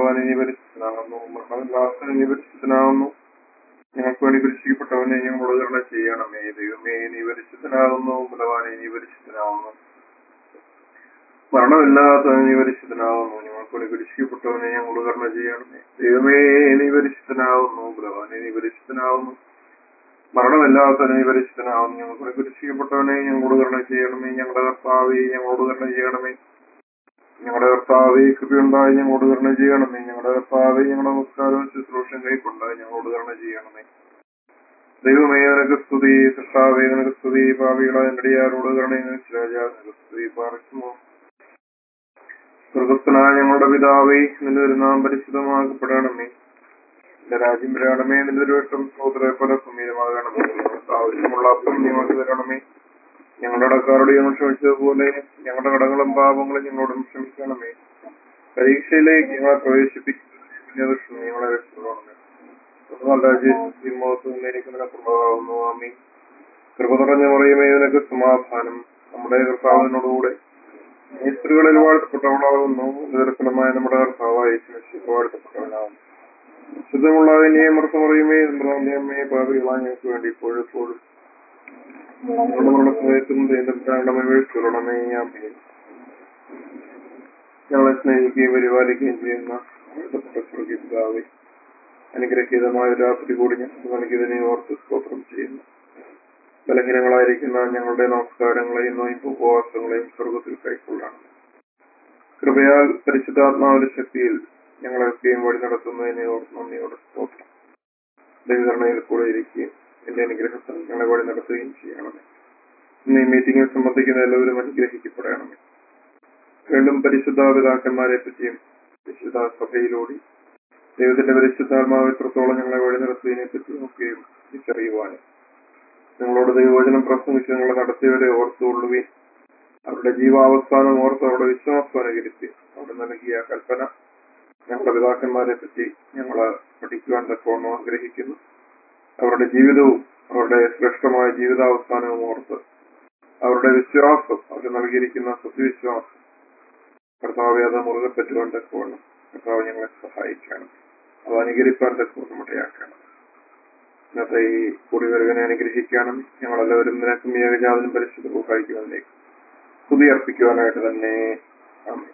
ബലവാനെ നീ പരിശുദ്ധനാകുന്നു മരണമില്ലാത്തവനെ നീ പരിശുദ്ധനാകുന്നു ഞങ്ങൾക്ക് വേണ്ടി പരീക്ഷിക്കപ്പെട്ടവനെ ഞങ്ങളോട് കരുണ ചെയ്യണമേ ദൈവമേ നീ പരിശുദ്ധനാകുന്നു ബലവാനെ നീ പരിശുദ്ധനാകുന്നു മരണമില്ലാത്തവനെ നീ പരിശുദ്ധനാകുന്നു ഞങ്ങൾക്ക് വേണ്ടി പരീക്ഷിക്കപ്പെട്ടവനെ ഞങ്ങളോട് കരുണ ചെയ്യണമേ ദൈവമേ നീ പരിശുദ്ധനാകുന്നു ബലവാനെ നീ പരിശുദ്ധനാകുന്നു മരണമില്ലാത്തവനെ നീ പരിശുദ്ധനാകുന്നു ഞങ്ങൾക്ക് വേണ്ടി പരീക്ഷിക്കപ്പെട്ടവനെ ഞങ്ങളോട് കരുണ ചെയ്യണമേ ഞങ്ങളുടെ കർത്താവെ ഞങ്ങളോട് കരുണ ചെയ്യണമേ ഞങ്ങളുടെ കർത്താവെ കൃപയുണ്ടായി ഞങ്ങളോട് കരുണ ചെയ്യണമേ ഞങ്ങളുടെ കർത്താവെ ഞങ്ങളുടെ നമസ്കാരവും ശുശ്രൂഷയും കൈക്കൊണ്ടായി ഞങ്ങളോട് കരുണ ചെയ്യണമേ ദൈവമേ നിനക്ക് സ്തുതി സൃഷ്ടാവേ നിനക്ക് സ്തുതി ഭാവികളായ നടിയാരോട് കരുണ രാജ നിനക്ക് സ്തുതി പാർക്കുമോ സ്വർഗസ്ഥനായ ഞങ്ങളുടെ പിതാവേ നിന്റെ ഒരു നാം പരിശുദ്ധമാക്കപ്പെടണമേ നിന്റെ രാജ്യം വരണമേ നിന്റെ ഒരു വട്ടം സഹോദര പോലെ സുമീരമാകണമേ ഞങ്ങൾക്ക് ആവശ്യമുള്ള അപ്പം ഞങ്ങൾക്ക് തരണമേ ഞങ്ങളുടെ കടക്കാരോട് ഞങ്ങൾ ക്ഷമിച്ചതുപോലെ ഞങ്ങളുടെ കടങ്ങളും പാപങ്ങളും ഞങ്ങളോടും ക്ഷമിക്കണമേ പരീക്ഷയിലേക്ക് ഞങ്ങളെ പ്രവേശിപ്പിക്കുന്ന ഞങ്ങളെ രക്ഷിക്കണമേ പ്രഭാവുന്നു ആമി കൃപ നിറഞ്ഞ പറയുമേ നിനക്ക് സമാധാനം നമ്മുടെ കർത്താവിനോടുകൂടെ ഈ സ്ത്രീകളിൽ വാഴ്ത്തപ്പെട്ടവളാകുന്നു ദീർഘലമായ നമ്മുടെ കർത്താവായ ശിശു വാഴ്ത്തപ്പെട്ടവനാകുന്നു ശുദ്ധമുള്ളതിനെ മറുത്തു പറയുമേ നമ്മുടെ അമ്മയെ പാപികളായ ഞങ്ങൾക്ക് വേണ്ടി ഇപ്പോഴും എപ്പോഴും ഞങ്ങളുടെ സമയത്തും ദൈവമേ ആമേ ഞങ്ങളെ സ്നേഹിക്കുകയും പരിപാലിക്കുകയും ചെയ്യുന്ന വാഴ്ത്തപ്പെട്ട സ്വർഗീയ പിതാവേ അനുഗ്രഹീതമായ രാത്രി കൂടി ഞങ്ങൾക്ക് നൽകിയതിനെ ഓർത്ത് സ്തോത്രം ചെയ്യുന്നു ബലഹീനങ്ങളായിരിക്കുന്ന ഞങ്ങളുടെ നമസ്കാരങ്ങളെയും നോയിപ്പ് ഉപവാസങ്ങളെയും സ്വർഗത്തിൽ കൈക്കൊള്ളണം കൃപയാൽ പരിശുദ്ധാത്മാവിന്റെ ശക്തിയിൽ ഞങ്ങളെയൊക്കെയും വഴി നടത്തുന്നതിനെ ഓർത്ത് നന്ദിയോടെ സ്തോത്രം ദൈവകരണയിൽ കൂടെ ഇരിക്കുകയും എന്റെ അനുഗ്രഹത്തിൽ ഞങ്ങളെ വഴി നടത്തുകയും ചെയ്യണമേ ഇന്ന് ഈ മീറ്റിംഗിൽ സംബന്ധിക്കുന്ന എല്ലാവരും അനുഗ്രഹിക്കപ്പെടണമേ വീണ്ടും പരിശുദ്ധ പിതാക്കന്മാരെ പറ്റിയും വിശുദ്ധ സഭയിലൂടെ ദൈവത്തിന്റെ പരിശുദ്ധാത്മാവ് എത്രത്തോളം ഞങ്ങളെ വഴി നടത്തിയതിനെ പറ്റി നോക്കുകയും തിരിച്ചറിയുവാനും നിങ്ങളോട് ദൈവവചനം പ്രസംഗിച്ച് നിങ്ങളെ നടത്തിയവരെ ഓർത്തുകൊള്ളുകയും അവരുടെ ജീവാവസ്ഥാനം ഓർത്ത് അവരുടെ വിശ്വാസം അനുകരിച്ച് അവിടെ നൽകിയ കൽപ്പന ഞങ്ങളുടെ പിതാക്കന്മാരെ പറ്റി ഞങ്ങൾ പഠിക്കുവാൻ തക്കവണ്ണം ആഗ്രഹിക്കുന്നു അവരുടെ ജീവിതവും അവരുടെ ശ്രേഷ്ഠമായ ജീവിതാവസ്ഥാനവും ഓർത്ത് അവരുടെ വിശ്വാസം അവർ നൽകിയിരിക്കുന്ന സത്യവിശ്വാസം കർത്താവെ അത് മുറുകെ പറ്റുവാൻ തക്കവണ്ണം കർത്താവ് ഞങ്ങളെ സഹായിക്കണം അത് അനുകരിപ്പാൻ തക്കവണ്ണം ഇടയാക്കണം ഇന്നത്തെ ഈ കൂടിവരവിനെ അനുഗ്രഹിക്കാനും ഞങ്ങളെല്ലാവരും നിനക്കും ഏകജാതനും പരിശുദ്ധ സഹായിക്കുവാനേക്ക് സ്തുതി അർപ്പിക്കുവാനായിട്ട് തന്നെ ആമേൻ.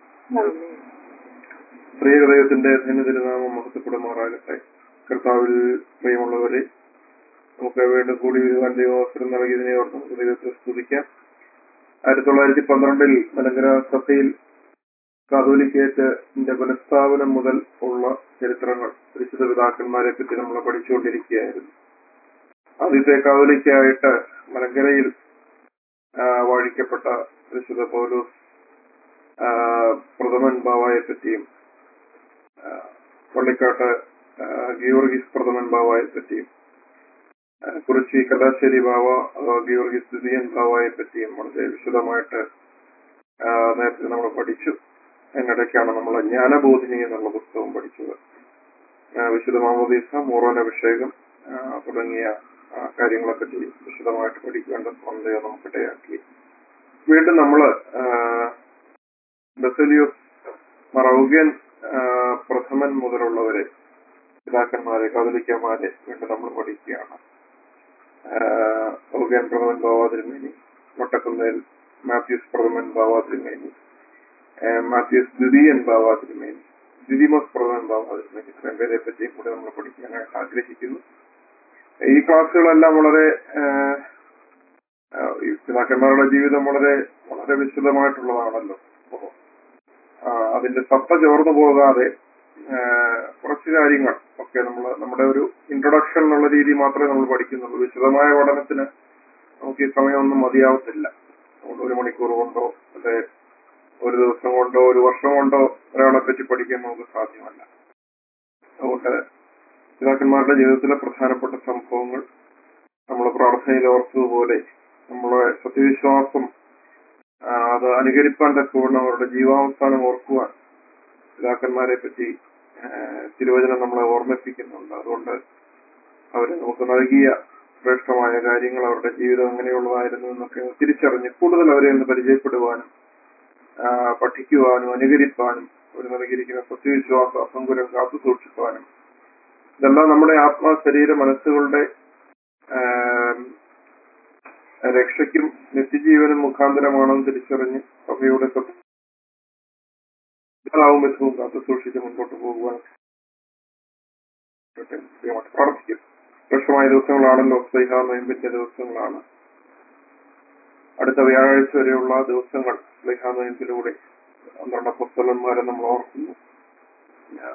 പ്രിയഹൃദയത്തിന്റെ ധന്യതിരുനാമം മഹത്വപ്പെടുമാറാകട്ടെ കർത്താവിൽ പ്രിയമുള്ളവരെ നമുക്ക് വീണ്ടും കൂടി വരുവാൻ ദൈവവസരം നൽകിയതിനെ ഓർത്ത് നമുക്ക് ദൈവത്തെ സ്തുതിക്കാം ആയിരത്തി തൊള്ളായിരത്തി പന്ത്രണ്ടിൽ മലങ്കര സഭയിൽ കാതോലിക്കേറ്റിന്റെ പുനഃസ്ഥാപനം മുതൽ ഉള്ള ചരിത്രങ്ങൾ പരിശുദ്ധ പിതാക്കന്മാരെ പറ്റി നമ്മൾ പഠിച്ചുകൊണ്ടിരിക്കുകയായിരുന്നു ആദ്യത്തെ കാതോലിക്കായിട്ട് മലങ്കരയിൽ ആ, വാഴിക്കപ്പെട്ട പരിശുദ്ധ പൗലോസ് ആ, പ്രഥമൻ ബാവായെ പറ്റിയും ആ, പള്ളിക്കാട്ട് ആ, ഗീവർഗീസ് പ്രഥമൻ ബാവായെ പറ്റിയും ആ, കുറിച്ചി കലാശ്ശേരി ബാവ അഥവാ ഗീവർഗീസ് ദ്വിതീയൻ ബാവായെ പറ്റിയും വളരെ വിശദമായിട്ട് ആ, നേരത്തെ നമ്മൾ പഠിച്ചു അതിനിടയ്ക്കാണ് നമ്മൾ ജ്ഞാനബോധിനി എന്നുള്ള പുസ്തകം പഠിച്ചത് ആ, വിശുദ്ധ മാമോദീസ മോറോൻ അഭിഷേകം ആ, തുടങ്ങിയ ആ, കാര്യങ്ങളെ പറ്റി വിശദമായിട്ട് പഠിക്കേണ്ട സ്വന്തം നമുക്കിടയാക്കി വീണ്ടും നമ്മള് ആ, ബസലിയോസ് മറൗഗ്യൻ ആ, പ്രഥമൻ മുതലുള്ളവരെ പിതാക്കന്മാരെ കാതലിക്കന്മാരെ വീണ്ടും നമ്മൾ പഠിക്കുകയാണ് ഔഗ്യൻ പ്രഥമൻ ബാവാതിരുമേനി മൊട്ടക്കുന്നേൽ മാത്യൂസ് പ്രഥമൻ ബാവാതിരുമേനി മാത്യൂസ് ദ്വിതീയൻ ബാവാതിരുമേനി ദ്വിതീമസ് പ്രഥമൻ ബാവാതിരുമേനി ഇത്രയും പേരെ പറ്റിയും കൂടെ നമ്മൾ പഠിക്കാനായിട്ട് ആഗ്രഹിക്കുന്നു ഈ ക്ലാസ്സുകളെല്ലാം വളരെ ആ, ആ, ഈ പിതാക്കന്മാരുടെ ജീവിതം വളരെ വളരെ വിശദമായിട്ടുള്ളതാണല്ലോ അപ്പോ ആ, അതിന്റെ സത്ത ചോർന്നു പോകാതെ ആ, കുറച്ച് കാര്യങ്ങൾ ഒക്കെ നമ്മൾ നമ്മുടെ ഒരു ഇൻട്രൊഡക്ഷൻ എന്നുള്ള രീതി മാത്രമേ നമ്മൾ പഠിക്കുന്നുള്ളൂ വിശദമായ പഠനത്തിന് നമുക്ക് ഈ സമയമൊന്നും മതിയാവത്തില്ല അതുകൊണ്ട് ഒരു മണിക്കൂർ കൊണ്ടോ അല്ലെ ഒരു ദിവസം കൊണ്ടോ ഒരു വർഷം കൊണ്ടോ ഒരാളെ പറ്റി പഠിക്കാൻ നമുക്ക് സാധ്യമല്ല അതുകൊണ്ട് പിതാക്കന്മാരുടെ ജീവിതത്തിലെ പ്രധാനപ്പെട്ട സംഭവങ്ങൾ നമ്മൾ പ്രാർത്ഥനയിൽ ഓർത്തതുപോലെ നമ്മളെ സത്യവിശ്വാസം ആ, അത് അനുകരിപ്പാൻ തക്കവണ്ണം അവരുടെ ജീവാവസ്ഥാനം ഓർക്കുവാൻ പിതാക്കന്മാരെ പറ്റി ആ, തിരുവചനം നമ്മളെ ഓർമ്മിപ്പിക്കുന്നുണ്ട് അതുകൊണ്ട് അവർ നമുക്ക് നൽകിയ ശ്രേഷ്ഠമായ കാര്യങ്ങൾ അവരുടെ ജീവിതം എങ്ങനെയുള്ളതായിരുന്നു എന്നൊക്കെ തിരിച്ചറിഞ്ഞ് കൂടുതൽ അവരെ ഒന്ന് പരിചയപ്പെടുവാനും ആ, പഠിക്കുവാനും അനുകരിപ്പാനും അവർ നൽകിയിരിക്കുന്ന സത്യവിശ്വാസ അസങ്കുരം കാത്തു സൂക്ഷിക്കുവാനും ഇതെല്ലാം നമ്മുടെ ആത്മാ ശരീര മനസ്സുകളുടെ ആം, രക്ഷയ്ക്കും നിത്യജീവനും മുഖാന്തരമാണെന്ന് തിരിച്ചറിഞ്ഞ് സഭയുടെ സത്യവും വിധവും കാത്തു സൂക്ഷിച്ച് മുൻപോട്ട് പോകുവാൻ ദൈവമായിട്ട് പ്രാർത്ഥിക്കും വൃക്ഷമായ ദിവസങ്ങളാണല്ലോ സ്നേഹ നോയമ്പിന്റെ ദിവസങ്ങളാണ് അടുത്ത വ്യാഴാഴ്ച വരെയുള്ള ദിവസങ്ങൾ സ്നേഹ നോയമ്പിലൂടെ പന്ത്രണ്ട് പുസ്തകന്മാരെ നമ്മൾ ഓർക്കുന്നു ആ,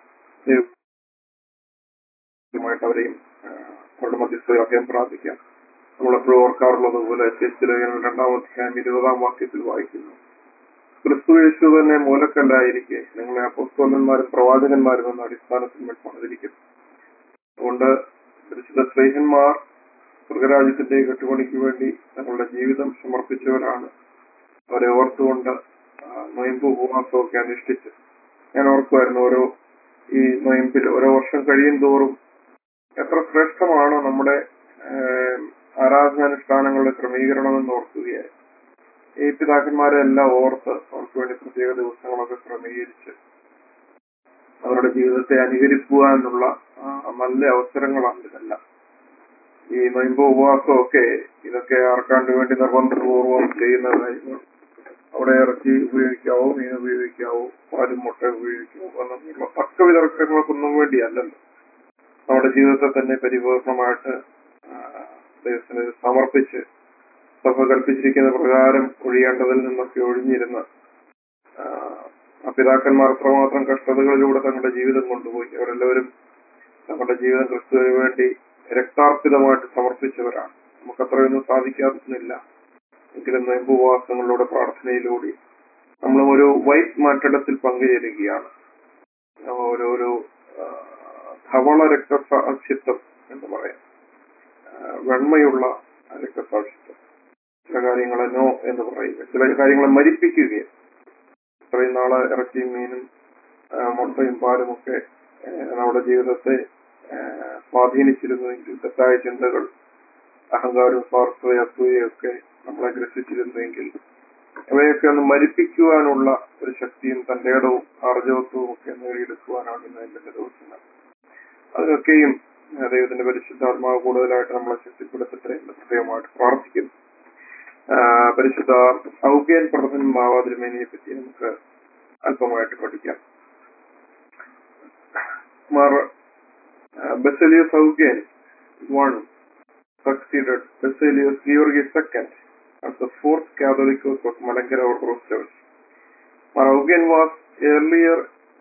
ദൈവമായിട്ട് അവരെയും ആ, അവരുടെ മധ്യസ്ഥ അഭയം പ്രാർത്ഥിക്കാം നമ്മളെപ്പോഴും ഓർക്കാറുള്ളത് പോലെ ലേഖനം രണ്ടാം അധ്യായം ഇരുപതാം വാക്യത്തിൽ വായിക്കുന്നു ക്രിസ്തു യേശു തന്നെ മൂലക്കല്ലായിരിക്കെ നിങ്ങളെ അപ്പോസ്തോലന്മാരും പ്രവാചകന്മാരും എന്ന അടിസ്ഥാനത്തിൽ പണിതിരിക്കുന്നു അതുകൊണ്ട് പരിശുദ്ധ സ്നേഹന്മാർ സ്വർഗരാജ്യത്തിന്റെ കെട്ടുപണിക്ക് വേണ്ടി തങ്ങളുടെ ജീവിതം സമർപ്പിച്ചവരാണ് അവരെ ഓർത്തുകൊണ്ട് ആ, നൊയമ്പ് ഉപവാസമൊക്കെ അനുഷ്ഠിച്ച് ഞാൻ ഓർക്കുമായിരുന്നു ഓരോ ഈ നൊയമ്പിൽ ഓരോ വർഷം കഴിയും തോറും എത്ര ശ്രേഷ്ഠമാണ് നമ്മുടെ ഏഹ്, ആരാധനാനുഷ്ഠാനങ്ങളുടെ ക്രമീകരണം എന്ന് ഓർക്കുകയായി ഈ പിതാക്കന്മാരെ എല്ലാം ഓർത്ത് അവർക്ക് വേണ്ടി പ്രത്യേക ദിവസങ്ങളൊക്കെ ക്രമീകരിച്ച് അവരുടെ ജീവിതത്തെ അനുകരിക്കുവാനുള്ള ആ, നല്ല അവസരങ്ങളാണ് ഇതെല്ലാം ഈ നൊയമ്പ് ഉപവാസമൊക്കെ ഇതൊക്കെ ആർക്കാണ്ട് വേണ്ടി നിർബന്ധപൂർവ്വം ചെയ്യുന്ന കാര്യങ്ങൾ അവിടെ ഇറച്ചി ഉപയോഗിക്കാവോ മീൻ ഉപയോഗിക്കാവോ പാലും മുട്ട ഉപയോഗിക്കാവോ എന്നുള്ള തക്ക വിതർക്കങ്ങൾക്കൊന്നും വേണ്ടിയല്ലല്ലോ നമ്മുടെ ജീവിതത്തെ തന്നെ പരിപൂർണമായിട്ട് ആ, ദൈവത്തിന് സമർപ്പിച്ച് സഭ കൽപ്പിച്ചിരിക്കുന്ന പ്രകാരം ഒഴിയേണ്ടതിൽ നിന്നൊക്കെ ഒഴിഞ്ഞിരുന്ന് ആ, ആ പിതാക്കന്മാർ അത്രമാത്രം കഷ്ടതകളിലൂടെ തങ്ങളുടെ ജീവിതം കൊണ്ടുപോയി അവരെല്ലാവരും തങ്ങളുടെ ജീവിതം ക്രിസ്തുവിന് വേണ്ടി രക്താർപ്പിതമായിട്ട് സമർപ്പിച്ചവരാണ് നമുക്ക് അത്രയൊന്നും സാധിക്കാവുന്നില്ല എങ്കിലും നോമ്പുപവാസങ്ങളിലൂടെ പ്രാർത്ഥനയിലൂടെ നമ്മളും ഒരു വൈറ്റ് മാറ്റടത്തിൽ പങ്കുചേരുകയാണ് ഓരോരോ ആ, ധവള രക്തസാക്ഷിത്വം എന്ന് പറയാം ആ, വെണ്മയുള്ള രക്തസാക്ഷിത്വം ചില കാര്യങ്ങളെ നോ എന്ന് പറയുക ചില കാര്യങ്ങളെ മരിപ്പിക്കുകയും ഇത്രയും നാള് ഇറച്ചിയും മീനും ആ, മുട്ടയും പാലും ഒക്കെ ആ, നമ്മുടെ ജീവിതത്തെ ആ, സ്വാധീനിച്ചിരുന്നുവെങ്കിൽ തെറ്റായ ചിന്തകൾ അഹങ്കാരവും സ്വാർത്ഥതയും അസൂയയും ഒക്കെ നമ്മളെ ഗ്രസിച്ചിരുന്നുവെങ്കിൽ അവയൊക്കെ ഒന്ന് മരിപ്പിക്കുവാനുള്ള ഒരു ശക്തിയും തന്റെ ഇടവും ആർജവത്വവും ഒക്കെ നേടിയെടുക്കുവാനാണ് ഇന്ന് എന്റെ ദിവസങ്ങൾ അതിനൊക്കെയും ആ, ദൈവത്തിന്റെ പരിശുദ്ധാത്മാവ് കൂടുതലായിട്ട് നമ്മളെ ശക്തിപ്പെടുത്തട്ടെ എന്ന് പ്രത്യേകമായിട്ട് പ്രാർത്ഥിക്കുന്നു ആ, പരിശുദ്ധ ഔഗ്യൻ പ്രഥമൻ മാവാതിരുമേനിയെ പറ്റി നമുക്ക് അല്പമായിട്ട് പഠിക്കാം Mar Baselios Augen one succeeded Basilius Georgi II as the fourth Catholicos of Malankara Orthodox Church. Maraugian was earlier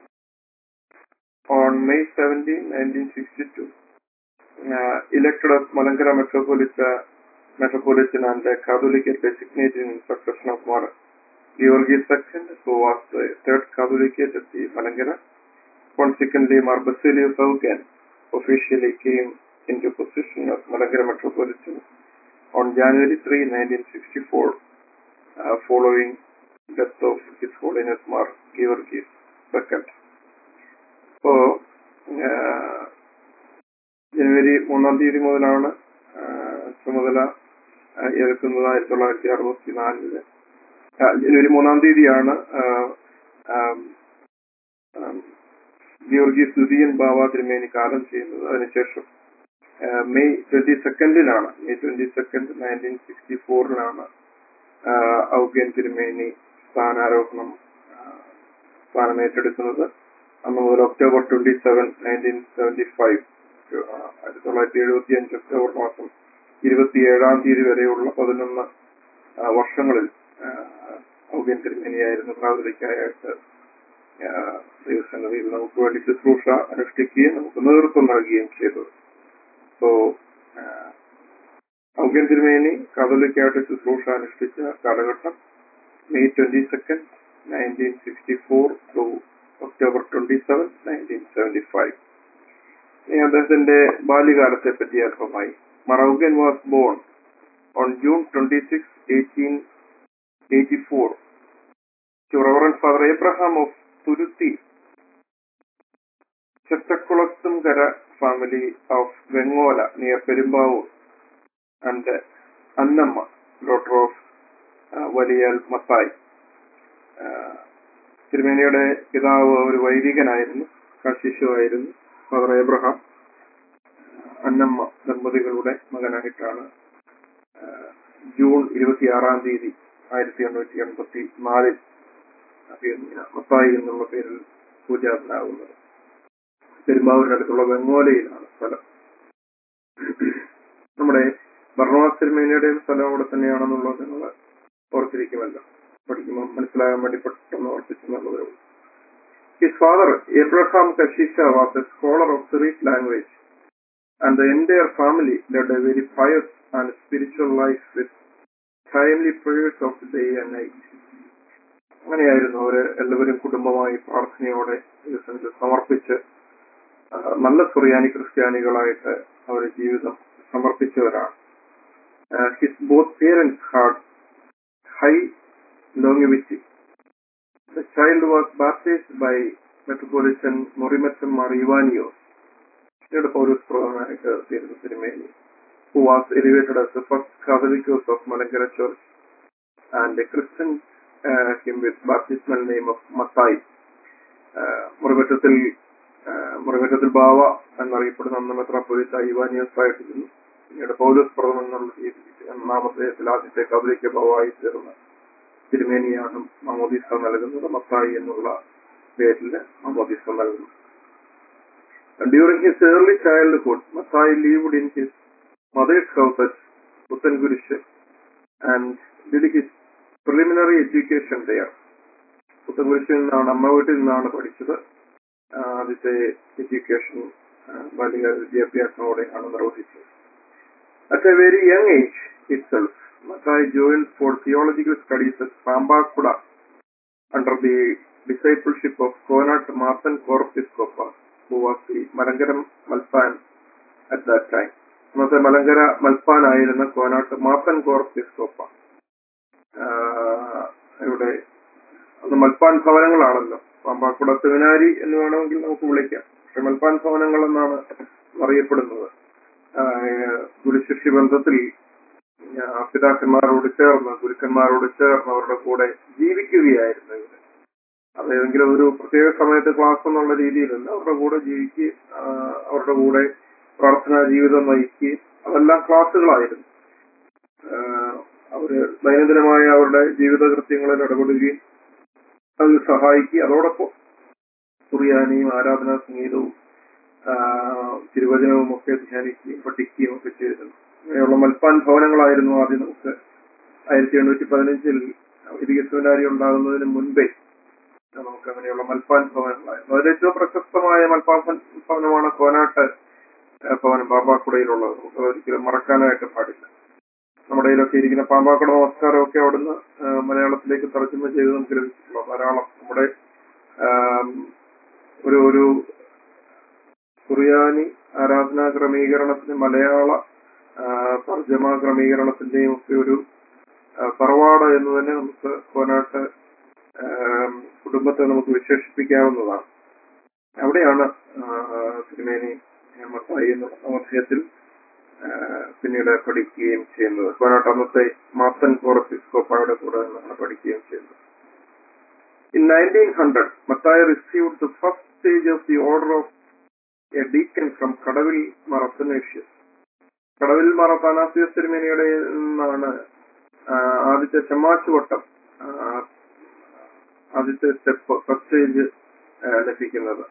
on May 17, 1962, uh, elected as Malankara Metropolitan, Metropolitan and a Catholic designated in succession of Mar Georgi II, who was the third Catholic at the Malankara. Consequently, Mar Basilius Augen officially came into position as Malankara Metropolitan on January 3, 1964, uh, following death of His Holiness Mar Georgis II. So, uh, ജനുവരി മൂന്നാം തീയതി മുതലാണ് ആ, ചുമതല ആ, ഏൽക്കുന്നത് ആയിരത്തി തൊള്ളായിരത്തി അറുപത്തി നാലില് ജനുവരി മൂന്നാം തീയതിയാണ് ആ, ആം, ആം, ഗിയോർഗി സുദിയൻ ബാബ തിരുമേനി കാലം ചെയ്യുന്നത് അതിനുശേഷം ആ, മെയ് ട്വന്റി സെക്കൻഡിലാണ് May twenty second nineteen sixty ഫോറിലാണ് ഔഗ്യൻ തിരുമേനി സ്ഥാനാരോഹണം ആ, സ്ഥാനം ഏറ്റെടുക്കുന്നത് അന്ന് മുതൽ October twenty seven nineteen seventy five ആയിരത്തി തൊള്ളായിരത്തി എഴുപത്തി അഞ്ച് ഒക്ടോബർ മാസം ഇരുപത്തിയേഴാം തീയതി വരെയുള്ള പതിനൊന്ന് ആ, വർഷങ്ങളിൽ ഔഗ്യൻ തിരുമേനിയായിരുന്നു കാതലിക്കായിട്ട് ദൈവസന്നിധിയിൽ നമുക്ക് വേണ്ടി ശുശ്രൂഷ അനുഷ്ഠിക്കുകയും നമുക്ക് നേതൃത്വം നൽകുകയും ചെയ്തത് സോ ഔഗ്യൻ തിരുമേനി കാതലിക്കായിട്ട് ശുശ്രൂഷ അനുഷ്ഠിച്ച കാലഘട്ടം May twenty second nineteen sixty four to October twenty seven nineteen seventy five ഇനി അദ്ദേഹത്തിന്റെ ബാല്യകാലത്തെ പറ്റി അല്പമായി Mar Augen was born on June twenty six eighteen eighty four to reverend father Abraham of Thuruthi Chethakkulathumkara family of Vengola near Perumbavoor and Annamma daughter of Valiyal Mathai തിരുമേനിയുടെ പിതാവ് ഒരു വൈദികനായിരുന്നു കശിശുവായിരുന്നു ഫാദർ എബ്രഹാം അന്നമ്മ ദമ്പതികളുടെ മകനായിട്ടാണ് ആ, ജൂൺ ഇരുപത്തിയാറാം തീയതി ആയിരത്തി എണ്ണൂറ്റി എൺപത്തി നാലിൽ മത്തായി എന്നുള്ള പേരിൽ പൂജാതനാകുന്നത് പെരുമ്പാവൂരിനടുത്തുള്ള വെങ്ങോലയിലാണ് സ്ഥലം നമ്മുടെ ബർണവാസ് തിരുമേനിയുടെയും സ്ഥലം അവിടെ തന്നെയാണെന്നുള്ളത് നിങ്ങൾ ഓർത്തിരിക്കുമല്ലോ പഠിക്കുമ്പോൾ മനസ്സിലാകാൻ വേണ്ടി പെട്ടെന്ന് ഓർപ്പിച്ചെന്നുള്ളതേ ഉള്ളൂ His father, Abraham Kashisha, was a scholar of Syriac language, and the entire family led a very pious and spiritual life with timely prayers of day and night. അങ്ങനെയായിരുന്നു അവര് എല്ലാവരും കുടുംബമായി പ്രാർത്ഥനയോടെ ദൈവസന്നിധിയിൽ സമർപ്പിച്ച് ആ, നല്ല സുറിയാനി ക്രിസ്ത്യാനികളായിട്ട് അവരുടെ ജീവിതം സമർപ്പിച്ചവരാണ് his both parents had high longevity The child was baptized by Metropolitan Morimatam Marivanios, പിന്നീട് പൗരസ് പ്രധാനമായിട്ട് തീരുന്ന തിരുമേനി who was elevated as the first Catholicos of Malankara Church and christened uh, him with baptismal name of Matai. മുറിമറ്റത്തിൽ മുറിമറ്റത്തിൽ ബാവ എന്നറിയപ്പെടുന്ന അന്ന് മെത്രാപ്പൊലിത്ത ഇവാനിയോസ് ആയിട്ടിരുന്നു പിന്നീട് പൗലോസ് പ്രഥമൻ എന്നുള്ള രീതിയിൽ നാമധേയത്തിൽ ആദ്യത്തെ കബലിക്ക ബാവായി തീർന്ന തിരുമേനിയാണ് മാമോദീസ നൽകുന്നത് മത്തായി എന്നുള്ള പേരിൽ മാമോദീസ നൽകുന്നു during his early childhood Mathai lived in his mother's house at Puthenkurish and did his preliminary education there പുത്തൻകുരിശിൽ നിന്നാണ് അമ്മ വീട്ടിൽ നിന്നാണ് പഠിച്ചത് ആ, ആദ്യത്തെ എഡ്യൂക്കേഷൻ ബാലിക വിദ്യാഭ്യാസത്തോടെയാണ് നിർവഹിച്ചത് At a very young age itself, Matai joined for theological studies at Pambakuda under the discipleship of Konat Marthan Korpiscopa, who was the Malangaram Malpan at that time. അന്നത്തെ മലങ്കര മൽപ്പാൻ ആയിരുന്ന കോനാട്ട് മാപ്പൻ കോർപ്പിസ്കോപ്പ ഇവിടെ അന്ന് മൽപ്പാൻ ഭവനങ്ങളാണല്ലോ പാമ്പാക്കുട സെമിനാരി എന്ന് വേണമെങ്കിൽ നമുക്ക് വിളിക്കാം പക്ഷെ മൽപ്പാൻ ഭവനങ്ങൾ എന്നാണ് അറിയപ്പെടുന്നത് ആഹ് ഗുരുശിഷ്യ ബന്ധത്തിൽ ആ, പിതാക്കന്മാരോട് ചേർന്ന് ഗുരുക്കന്മാരോട് ചേർന്ന് അവരുടെ കൂടെ ജീവിക്കുകയായിരുന്നു ഇവര് അത് ഏതെങ്കിലും ഒരു പ്രത്യേക സമയത്ത് ക്ലാസ് എന്നുള്ള രീതിയിലല്ല അവരുടെ കൂടെ ജീവിക്കുകയും ആ, അവരുടെ കൂടെ പ്രാർത്ഥനാ ജീവിതം നയിക്കുകയും അതെല്ലാം ക്ലാസ്സുകളായിരുന്നു ആ, അവര് ദൈനംദിനമായ അവരുടെ ജീവിത കൃത്യങ്ങളിൽ ഇടപെടുകയും അതിൽ സഹായിക്കുകയും അതോടൊപ്പം സുറിയാനിയും ആരാധനാ സംഗീതവും ആ, തിരുവചനവും ഒക്കെ ധ്യാനിക്കുകയും പഠിക്കുകയും ഒക്കെ ചെയ്തിരുന്നു അങ്ങനെയുള്ള മൽപ്പാൻ ഭവനങ്ങളായിരുന്നു ആദ്യം നമുക്ക് ആയിരത്തി എണ്ണൂറ്റി പതിനഞ്ചിൽ വൈദിക സെമിനാരി ഉണ്ടാകുന്നതിന് മുൻപേ നമുക്ക് അങ്ങനെയുള്ള മൽപ്പാൻ ഭവനങ്ങളായിരുന്നു അതിൽ ഏറ്റവും പ്രശസ്തമായ മൽപ്പാൻ ഭവനമാണ് കോനാട്ട് ആ, ഭവനം പാമ്പാക്കുടയിലുള്ളത് നമുക്ക് ഒരിക്കലും മറക്കാനായിട്ട് പാടില്ല നമ്മുടെ കയ്യിലൊക്കെ ഇരിക്കുന്ന പാമ്പാക്കുട നമസ്കാരമൊക്കെ അവിടുന്ന് ആ, മലയാളത്തിലേക്ക് തർജ്ജമ ചെയ്ത് നമുക്ക് ലഭിച്ചിട്ടുള്ള ധാരാളം നമ്മുടെ ആം, ഒരു ഒരു സുറിയാനി ആരാധനാ ക്രമീകരണത്തിന് മലയാള ആ, തർജ്ജമ ക്രമീകരണത്തിന്റെയും ഒക്കെ ഒരു ആ, തറവാട് എന്ന് തന്നെ നമുക്ക് കോനാട്ട് ആം, കുടുംബത്തെ നമുക്ക് വിശേഷിപ്പിക്കാവുന്നതാണ് അവിടെയാണ് ആ, തിരുമേനി മത്തായി എന്ന സമസ്യത്തിൽ പിന്നീട് പഠിക്കുകയും ചെയ്യുന്നത് കോനാട്ട് അന്നത്തെ മാത്തൻ കോറപ്പിസ്കോപ്പായുടെ കൂടെ നിന്നാണ് പഠിക്കുകയും ചെയ്യുന്നത് In 1900, Matthias received the first stage of the order of a deacon from Kadavil Marathanasius. കടവിൽ മറത്താനാസിയസ് തിരുമേനിയുടെ നിന്നാണ് ആ, ആദ്യത്തെ ചെമ്മാച്ചുവട്ടം ആ, ആദ്യത്തെ സ്റ്റെപ്പ് ഫസ്റ്റ് സ്റ്റേജ് ലഭിക്കുന്നത്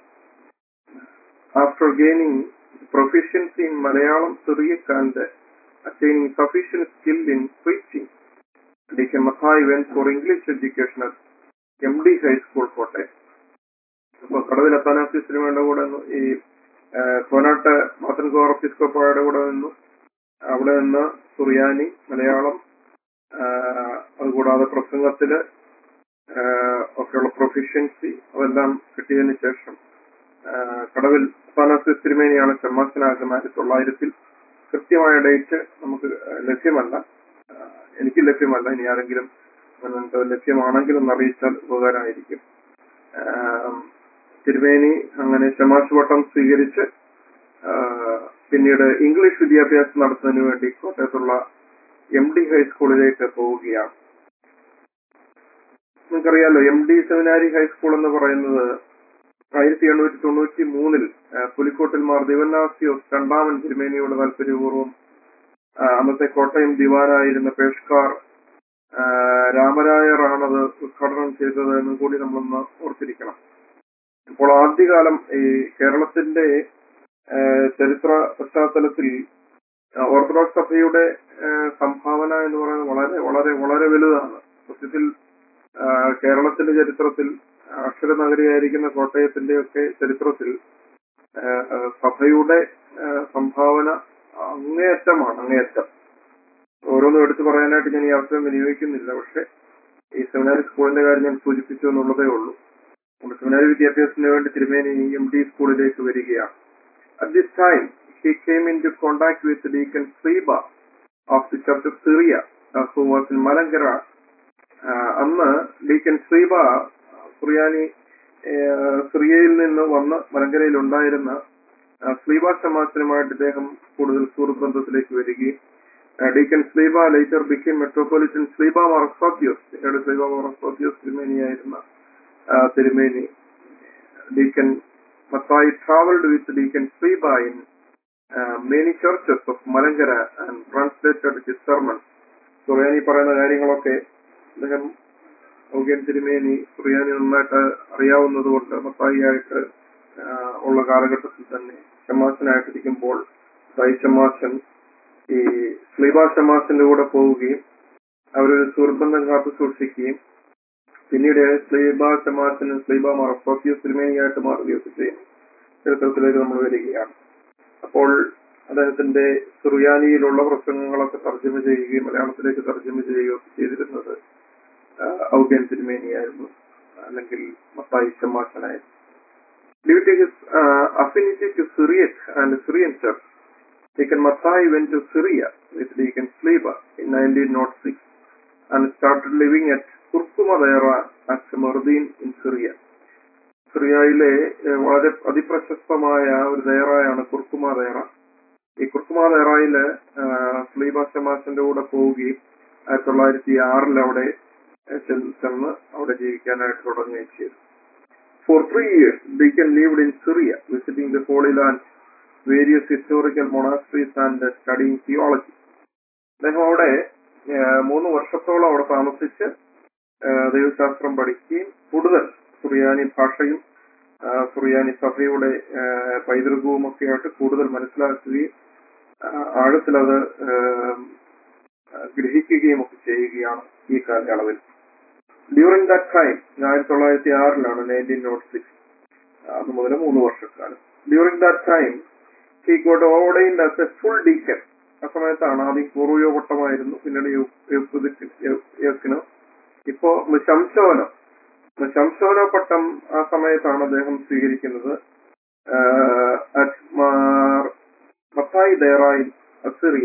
after gaining proficiency in Malayalam Syriac and attaining sufficient skill in preaching deacon മഹായ് went for English education M D high school Kottayam അപ്പൊ കടവിൽ അത്താനാസിയസ് തിരുമേനിയുടെ കൂടെ നിന്ന് ഈ ആ, കോനാട്ട് മാത്തൻ കോറപ്പിസ്കോപ്പയുടെ കൂടെ നിന്നു അവിടെ നിന്ന് സുറിയാനി മലയാളം ആ, അതുകൂടാതെ പ്രസംഗത്തില് ആ, ഒക്കെയുള്ള പ്രൊഫിഷ്യൻസി അതെല്ലാം കിട്ടിയതിന് ശേഷം ആ, കടവിൽ അത്താനാസിയസ് തിരുമേനിയാണ് ചെമ്മാച്ചനാകുന്ന ആയിരത്തി തൊള്ളായിരത്തിൽ കൃത്യമായ ഡേറ്റ് നമുക്ക് ലഭ്യമല്ല ആ, എനിക്ക് ലഭ്യമല്ല ഇനി ആരെങ്കിലും നിങ്ങൾക്ക് ലഭ്യമാണെങ്കിൽ ഒന്ന് അറിയിച്ചാൽ ഉപകാരമായിരിക്കും ആം, തിരുമേനി അങ്ങനെ ശമാശ് വട്ടം സ്വീകരിച്ച് ആ, പിന്നീട് ഇംഗ്ലീഷ് വിദ്യാഭ്യാസം നടത്തുന്നതിന് വേണ്ടി കോട്ടയത്തുള്ള എം ഡി ഹൈസ്കൂളിലേക്ക് പോവുകയാണ് നിങ്ങൾക്കറിയാലോ എം ഡി സെമിനാരി ഹൈസ്കൂൾ എന്ന് പറയുന്നത് ആയിരത്തി എണ്ണൂറ്റി തൊണ്ണൂറ്റി മൂന്നിൽ പുലിക്കോട്ടിൽ മാർ ദിവന്നാസിയോസ് രണ്ടാമൻ തിരുമേനിയോട് താല്പര്യപൂർവ്വം ആ, അന്നത്തെ കോട്ടയം ദിവാനായിരുന്ന പേഷ്കാർ ആ, രാമരായറാണത് ഉദ്ഘാടനം ചെയ്തത് എന്നും കൂടി നമ്മളൊന്ന് ഓർത്തിരിക്കണം അപ്പോൾ ആദ്യകാലം ഈ കേരളത്തിന്റെ ആ, ചരിത്ര പശ്ചാത്തലത്തിൽ ആ, ഓർത്തഡോക്സ് സഭയുടെ ആ, സംഭാവന എന്ന് പറയുന്നത് വളരെ വളരെ വളരെ വലുതാണ് സത്യത്തിൽ ആ, കേരളത്തിന്റെ ചരിത്രത്തിൽ അക്ഷരനഗരിയായിരിക്കുന്ന കോട്ടയത്തിന്റെ ഒക്കെ ചരിത്രത്തിൽ ആ, ആ, സഭയുടെ ആ, സംഭാവന അങ്ങേയറ്റമാണ് അങ്ങേയറ്റം ഓരോന്നും എടുത്തു പറയാനായിട്ട് ഞാൻ ഈ അവസരം വിനിയോഗിക്കുന്നില്ല പക്ഷെ ഈ സെമിനാരി സ്കൂളിന്റെ കാര്യം ഞാൻ സൂചിപ്പിച്ചു എന്നുള്ളതേ ഉള്ളൂ നമ്മുടെ സെമിനാരി വിദ്യാഭ്യാസത്തിന് വേണ്ടി തിരുമേനി എം ഡി സ്കൂളിലേക്ക് വരികയാണ് at this time he came in to contact with deacon Sliba of the church of Syria who was in Malankara ആഹ് അന്ന് ഡീക്കൻ ശ്രീബ സുറിയാനി ആഹ് സിറിയയിൽ നിന്ന് വന്ന് മലങ്കരയിൽ ഉണ്ടായിരുന്ന സ്ലീബ സമാസനുമായിട്ട് ഇദ്ദേഹം കൂടുതൽ സുഹൃത്ത് ബന്ധത്തിലേക്ക് വരികയും ah deacon Sleeba later become metropolitan Sleeba Mar Osthathios പിന്നീട് സ്ലീബ മറസ്ഫാത്യോസ് തിരുമേനിയായിരുന്ന ആഹ് തിരുമേനി deacon Mathai travelled with deacon Sleeba in many churches of Malankara and translated his sermon Suriyani പറയുന്ന കാര്യങ്ങളൊക്കെ അദ്ദേഹം ഔഗ്യൻ തിരുമേനി സുറിയാനി നന്നായിട്ട് അറിയാവുന്നത് കൊണ്ട് മത്തായിയായിട്ട് ആഹ് ഉള്ള കാലഘട്ടത്തിൽ തന്നെ ഷമാസനായിട്ടിരിക്കുമ്പോൾ സായി ഷമാസൻ ഈ സ്ലീബ ഷമാസിന്റെ കൂടെ പോവുകയും അവരൊരു സുഹൃബന്ധം കാത്തു സൂക്ഷിക്കുകയും പിന്നീട് സ്ലീബ ഷമാസിന് സ്ലീബ മറഫോഫിയസ് തിരുമേനിയായിട്ട് മാറുകയൊക്കെ ചെയ്യും ചരിത്രത്തിലേക്ക് നമ്മൾ വരികയാണ് അപ്പോൾ അദ്ദേഹത്തിന്റെ സുറിയാനിയിലുള്ള പ്രസംഗങ്ങളൊക്കെ തർജ്ജമ ചെയ്യുകയും മലയാളത്തിലേക്ക് തർജ്ജമ ചെയ്യുകയും ഒക്കെ ചെയ്തിരുന്നത് ആഹ് ഔദ്യൻ തിരുമേനിയായിരുന്നു അല്ലെങ്കിൽ Mathai ഷമാസനായിരുന്നു Due to his uh, affinity to Syriac and Syrian church, Deacon Mathai went to Syria with Deacon Sleba in 1906 and started living at Kurkuma Daira at Mardin in Syria. സിറിയയിലെ ഏഹ്, വളരെ അതിപ്രശസ്തമായ ഒരു ദയറായാണ് കുർക്കുമ ദയറ ഈ കുർക്കുമ ദയറയില് സ്ലീബ ഷമാസിന്റെ കൂടെ പോവുകയും ആയിരത്തി തൊള്ളായിരത്തി ആറിൽ അവിടെ ഏഹ്, ചെന്ന് ചെന്ന് അവിടെ ജീവിക്കാനായിട്ട് തുടങ്ങുകയും ചെയ്തു For three years, Deacon lived in Syria, visiting the Holy Land, various historical monasteries and uh, studying theology. അദ്ദേഹം അവിടെ ഏഹ്, മൂന്ന് വർഷത്തോളം അവിടെ താമസിച്ച് ഏഹ്, ദൈവശാസ്ത്രം പഠിക്കുകയും കൂടുതൽ സുറിയാനി ഭാഷയും ആഹ്, സുറിയാനി സഭയുടെ ഏഹ്, പൈതൃകവും ഒക്കെ ആയിട്ട് കൂടുതൽ മനസ്സിലാക്കുകയും ആഹ്, ആഴത്തിലത് ഏഹ്, ഗ്രഹിക്കുകയും ഒക്കെ ചെയ്യുകയാണ് ഈ കാലയളവിൽ ഡ്യൂറിംഗ് ദാറ്റ് ടൈം ആയിരത്തി തൊള്ളായിരത്തി ആറിലാണ് നയൻറ്റീൻ നോട്ട് സിക്സ് അത് മുതൽ മൂന്ന് വർഷക്കാലം during that time he got ordained as a full deacon ആ സമയത്താണ് ആദ്യം പൂർവ്വയോ പട്ടമായിരുന്നു പിന്നീട് യോക്കിന് ഇപ്പോ ശംശോനം ശംശോന പട്ടം ആ സമയത്താണ് അദ്ദേഹം സ്വീകരിക്കുന്നത് ആഹ് at മാർ മത്തായി ദയറായിൽ അസിറിയ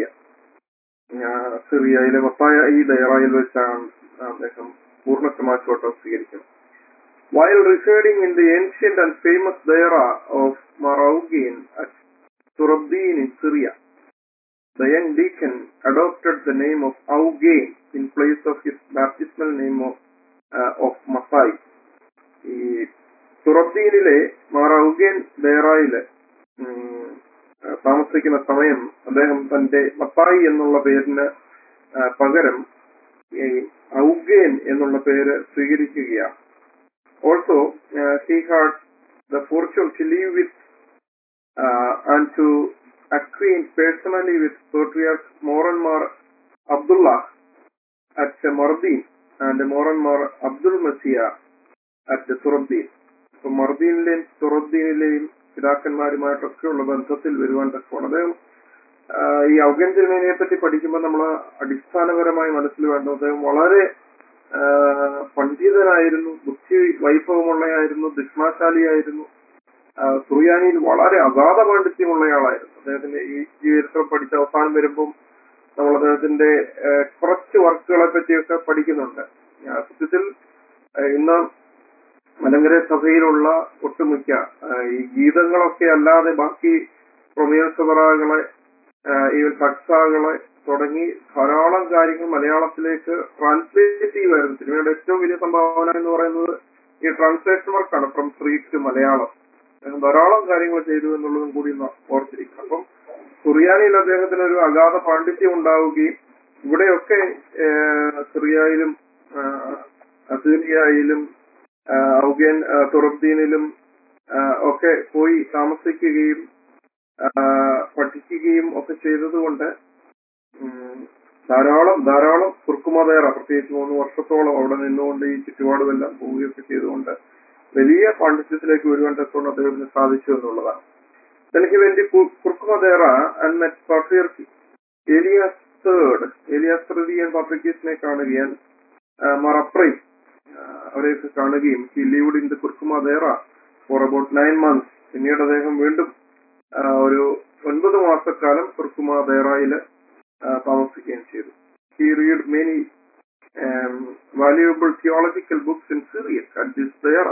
ആഹ് സിറിയയിലെ മത്തായ ഈ ദയറായിൽ വെച്ചാണ് അദ്ദേഹം പൂർണ്ണ സമാജോട്ടം സ്വീകരിക്കുന്നത് While residing in the ancient and famous Daira of Maraugin at Surabdin in Syria, the young deacon adopted the name of Augain in place of his baptismal name of, uh, of Masai. ഈ സുറബ്ദീനിലെ മാറൗഗേൻ ദയറായില് ഉം, ആ, താമസിക്കുന്ന സമയം അദ്ദേഹം തന്റെ മത്തായി എന്നുള്ള പേരിന് ആ, പകരം ഈ ഔഗേൻ എന്നുള്ള പേര് സ്വീകരിക്കുകയാണ് also he had the fortune to live with and to acquaint personally with Patriarch Moranmar Abdullah at Mardin and Moranmar Abdul Masih at Suraddin. അപ്പൊ മർദീനിലെയും സുറദ്ദീനിലെയും പിതാക്കന്മാരുമായിട്ടൊക്കെയുള്ള ബന്ധത്തിൽ വരുവാൻ തക്കമാണ് അദ്ദേഹം ആ, ഈ ഔഗൻ തിരുമേനിയെ പറ്റി പഠിക്കുമ്പോൾ നമ്മൾ അടിസ്ഥാനപരമായി മനസ്സിൽ വേണ്ടത് അദ്ദേഹം വളരെ ആ, പണ്ഡിതനായിരുന്നു ബുദ്ധി വൈഭവമുള്ളയായിരുന്നു ദിഗ്മാശാലിയായിരുന്നു ആ, സുറിയാനിയിൽ വളരെ അഗാധ പാണ്ഡിത്യമുള്ളയാളായിരുന്നു അദ്ദേഹത്തിന്റെ ഈ ജീവിതത്തിൽ പഠിച്ച അവസാനം വരുമ്പം നമ്മൾ അദ്ദേഹത്തിന്റെ ആ, കുറച്ച് വർക്കുകളെ പറ്റിയൊക്കെ പഠിക്കുന്നുണ്ട് ആ, സത്യത്തിൽ ആ, ഇന്ന് മലങ്കര സഭയിലുള്ള ഒട്ടുമിക്ക ആ, ഈ ഗീതങ്ങളൊക്കെ അല്ലാതെ ബാക്കി പ്രൊമിയൽ സബറാകളെ ഈവൻ കക്സാകളെ തുടങ്ങി ധാരാളം കാര്യങ്ങൾ മലയാളത്തിലേക്ക് ട്രാൻസ്ലേറ്റ് ചെയ്യുമായിരുന്നു സിനിമയുടെ ഏറ്റവും വലിയ സംഭാവന എന്ന് പറയുന്നത് ഈ ട്രാൻസ്ലേഷൻ വർക്കാണ് ഫ്രം ശ്രീ ടു മലയാളം അദ്ദേഹം ധാരാളം കാര്യങ്ങൾ ചെയ്തു എന്നുള്ളതും കൂടി ഒന്ന് ഓർത്തിരിക്കണം അപ്പം സുറിയാനിയിൽ അദ്ദേഹത്തിന് ഒരു അഗാധ പാണ്ഡിത്യം ഉണ്ടാവുകയും ഇവിടെയൊക്കെ ഏഹ്, സിറിയയിലും ആഹ്, അസീറിയയിലും ആഹ്, ഔഗേൻ ആഹ്, തുറബ്ദീനിലും ആഹ്, ഒക്കെ പോയി താമസിക്കുകയും ആഹ്, പഠിക്കുകയും ഒക്കെ ചെയ്തതുകൊണ്ട് ഉം, ധാരാളം ധാരാളം കുർക്കുമതേറ പ്രത്യേകിച്ച് മൂന്ന് വർഷത്തോളം അവിടെ നിന്നുകൊണ്ട് ഈ ചുറ്റുപാടുമെല്ലാം പോവുകയൊക്കെ ചെയ്തുകൊണ്ട് വലിയ പാണ്ഡിത്യത്തിലേക്ക് വരുവാൻ തക്കൊണ്ട് അദ്ദേഹത്തിന് സാധിച്ചു എന്നുള്ളതാണ് Then he went to Kur- Kurkumadera and met Patriarch Elias III. Elias തൃതീയൻ പാത്രിക്കീസിനെ കാണുകയും മറപ്രൈ അവരെയൊക്കെ കാണുകയും he lived in the Kurkumadayara for about nine months പിന്നീട് അദ്ദേഹം വീണ്ടും ആ, ഒരു ഒൻപത് മാസക്കാലം കുർക്കുമദേറയിൽ താമസിക്കുകയും ചെയ്തു he read many valuable theological books in Syrian at this Dayara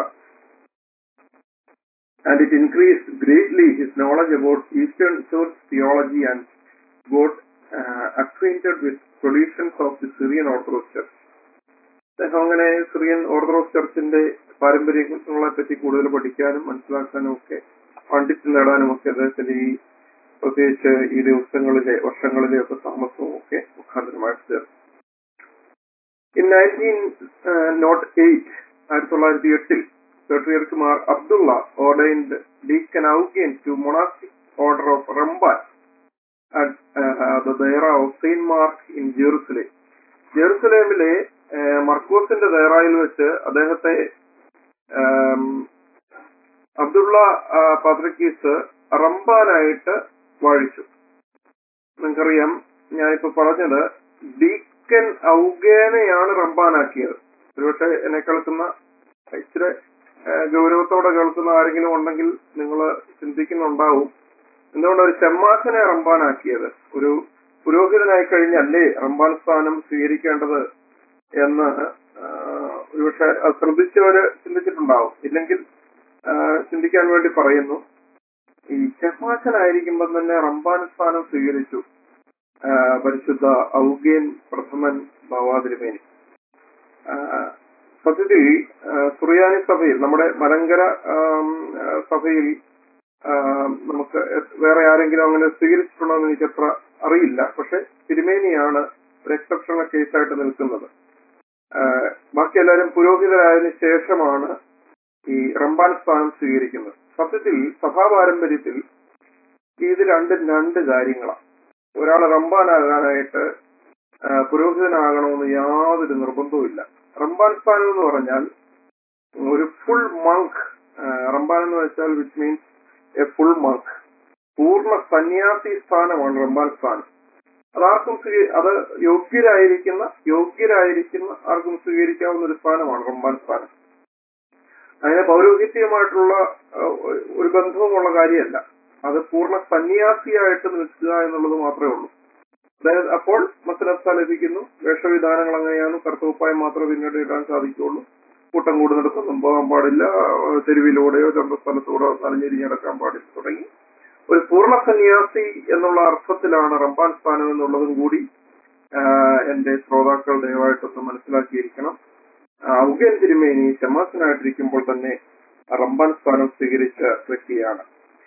and it increased greatly his knowledge about Eastern Church theology and got uh, acquainted with traditions of the Syrian Orthodox Church. അദ്ദേഹം അങ്ങനെ Syrian orthodox ചർച്ചിന്റെ പാരമ്പര്യങ്ങളെ പറ്റി കൂടുതൽ പഠിക്കാനും മനസ്സിലാക്കാനും ഒക്കെ പണ്ഡിറ്റ് നേടാനും ഒക്കെ അദ്ദേഹത്തിന്റെ ഈ പ്രത്യേകിച്ച് ഈ ദിവസങ്ങളിലെ വർഷങ്ങളിലെ ഒക്കെ താമസവും ഒക്കെ മുഖാന്തരമായിട്ട് തീർന്നു ഇൻ നയൻറ്റീൻ നോട്ട് എയ്റ്റ് ആയിരത്തി തൊള്ളായിരത്തി എട്ടിൽ സെക്രട്ടറിയർക്ക് Mar Abdullah ordained deacon Augen to monastic order of Ramban Dayara of saint mark in Jerusalem ജെറുസലേമിലെ ഏഹ്, മർക്കോസിന്റെ ദയറായിൽ വെച്ച് അദ്ദേഹത്തെ ആം, അബ്ദുള്ള ആ, പാത്രിക്കീസ് റംബാനായിട്ട് വാഴിച്ചു നിങ്ങൾക്കറിയാം ഞാനിപ്പോ പറഞ്ഞത് ഡീക്കൻ ഔഗേനെയാണ് റംബാനാക്കിയത് ഒരുപക്ഷെ എന്നെ കേൾക്കുന്ന ഇച്ചിരി ഏഹ്, ഗൗരവത്തോടെ കേൾക്കുന്ന ആരെങ്കിലും ഉണ്ടെങ്കിൽ നിങ്ങൾ ചിന്തിക്കുന്നുണ്ടാവും എന്തുകൊണ്ട് ഒരു ചെമ്മാച്ചനെ റംബാനാക്കിയത് ഒരു പുരോഹിതനായി കഴിഞ്ഞല്ലേ റംബാൻ സ്ഥാനം സ്വീകരിക്കേണ്ടത് എന്ന് ആഹ്, ഒരുപക്ഷെ അത് ശ്രദ്ധിച്ചവര് ചിന്തിച്ചിട്ടുണ്ടാവും ഇല്ലെങ്കിൽ ആഹ്, ചിന്തിക്കാൻ വേണ്ടി പറയുന്നു ഈ ചെമ്മാച്ചനായിരിക്കുമ്പോൾ തന്നെ റംബാൻ സ്ഥാനം സ്വീകരിച്ചു ആഹ്, പരിശുദ്ധ ഔഗേൻ പ്രഥമൻ ഭവാതിരുമേനി ആഹ്, സത്യത്തിൽ ആഹ്, സുറിയാനി സഭയിൽ നമ്മുടെ മലങ്കര ആം, ആഹ്, സഭയിൽ ആം, നമുക്ക് വേറെ ആരെങ്കിലും അങ്ങനെ സ്വീകരിച്ചിട്ടുണ്ടോ എന്ന് എനിക്കത്ര അറിയില്ല പക്ഷെ തിരുമേനിയാണ് ഒരു എക്സെപ്ഷണൽ കേസായിട്ട് നിൽക്കുന്നത് ആഹ്, ബാക്കി എല്ലാവരും പുരോഹിതരായതിനു ശേഷമാണ് ഈ റംബാൻ സ്ഥാനം സ്വീകരിക്കുന്നത് സത്യത്തിൽ സഭാ പാരമ്പര്യത്തിൽ ഇത് രണ്ടും രണ്ട് കാര്യങ്ങളാണ് ഒരാൾ റംബാനാകാനായിട്ട് ആ, പുരോഹിതനാകണമെന്ന് യാതൊരു നിർബന്ധവുമില്ല റംബാൻ സ്ഥാനം എന്ന് പറഞ്ഞാൽ ഒരു ഫുൾ മങ്ക് റംബാൻ എന്ന് വെച്ചാൽ which means a full monk പൂർണ്ണ സന്യാസി സ്ഥാനമാണ് റംബാൻ സ്ഥാനം അതാർക്കും സ്വീ- അത് യോഗ്യരായിരിക്കുന്ന യോഗ്യരായിരിക്കുന്ന ആർക്കും സ്വീകരിക്കാവുന്ന ഒരു സ്ഥാനമാണ് റംബാൻ സ്ഥാനം അതിന് പൗരോഹിത്യമായിട്ടുള്ള ആ, ഒരു ബന്ധവുമുള്ള കാര്യമല്ല അത് പൂർണ്ണ സന്യാസിയായിട്ട് നിൽക്കുക എന്നുള്ളത് മാത്രമേ ഉള്ളൂ അതായത് അപ്പോൾ മസനത്ത ലഭിക്കുന്നു വേഷവിധാനങ്ങൾ അങ്ങനെയാണ് കർത്തവപ്പായം മാത്രമേ പിന്നീട് ഇടാൻ സാധിക്കുള്ളൂ കൂട്ടം കൂടുന്നിടത്തൊന്നും പോകാൻ പാടില്ല തെരുവിലൂടെയോ ചന്തസ്ഥലത്തൂടെയോ നനഞ്ഞിരിഞ്ഞ് നടക്കാൻ പാടില്ല തുടങ്ങി ഒരു പൂർണ്ണ സന്യാസി എന്നുള്ള അർത്ഥത്തിലാണ് റംബാൻ സ്ഥാനം എന്നുള്ളതും കൂടി ആ, എന്റെ ശ്രോതാക്കൾ ദയവായിട്ടൊന്ന് മനസ്സിലാക്കിയിരിക്കണം ഔഗൻ തിരുമേനി ശമാസനായിട്ടിരിക്കുമ്പോൾ തന്നെ റംബാൻ സ്ഥാനം സ്വീകരിച്ച വ്യക്തിയാണ്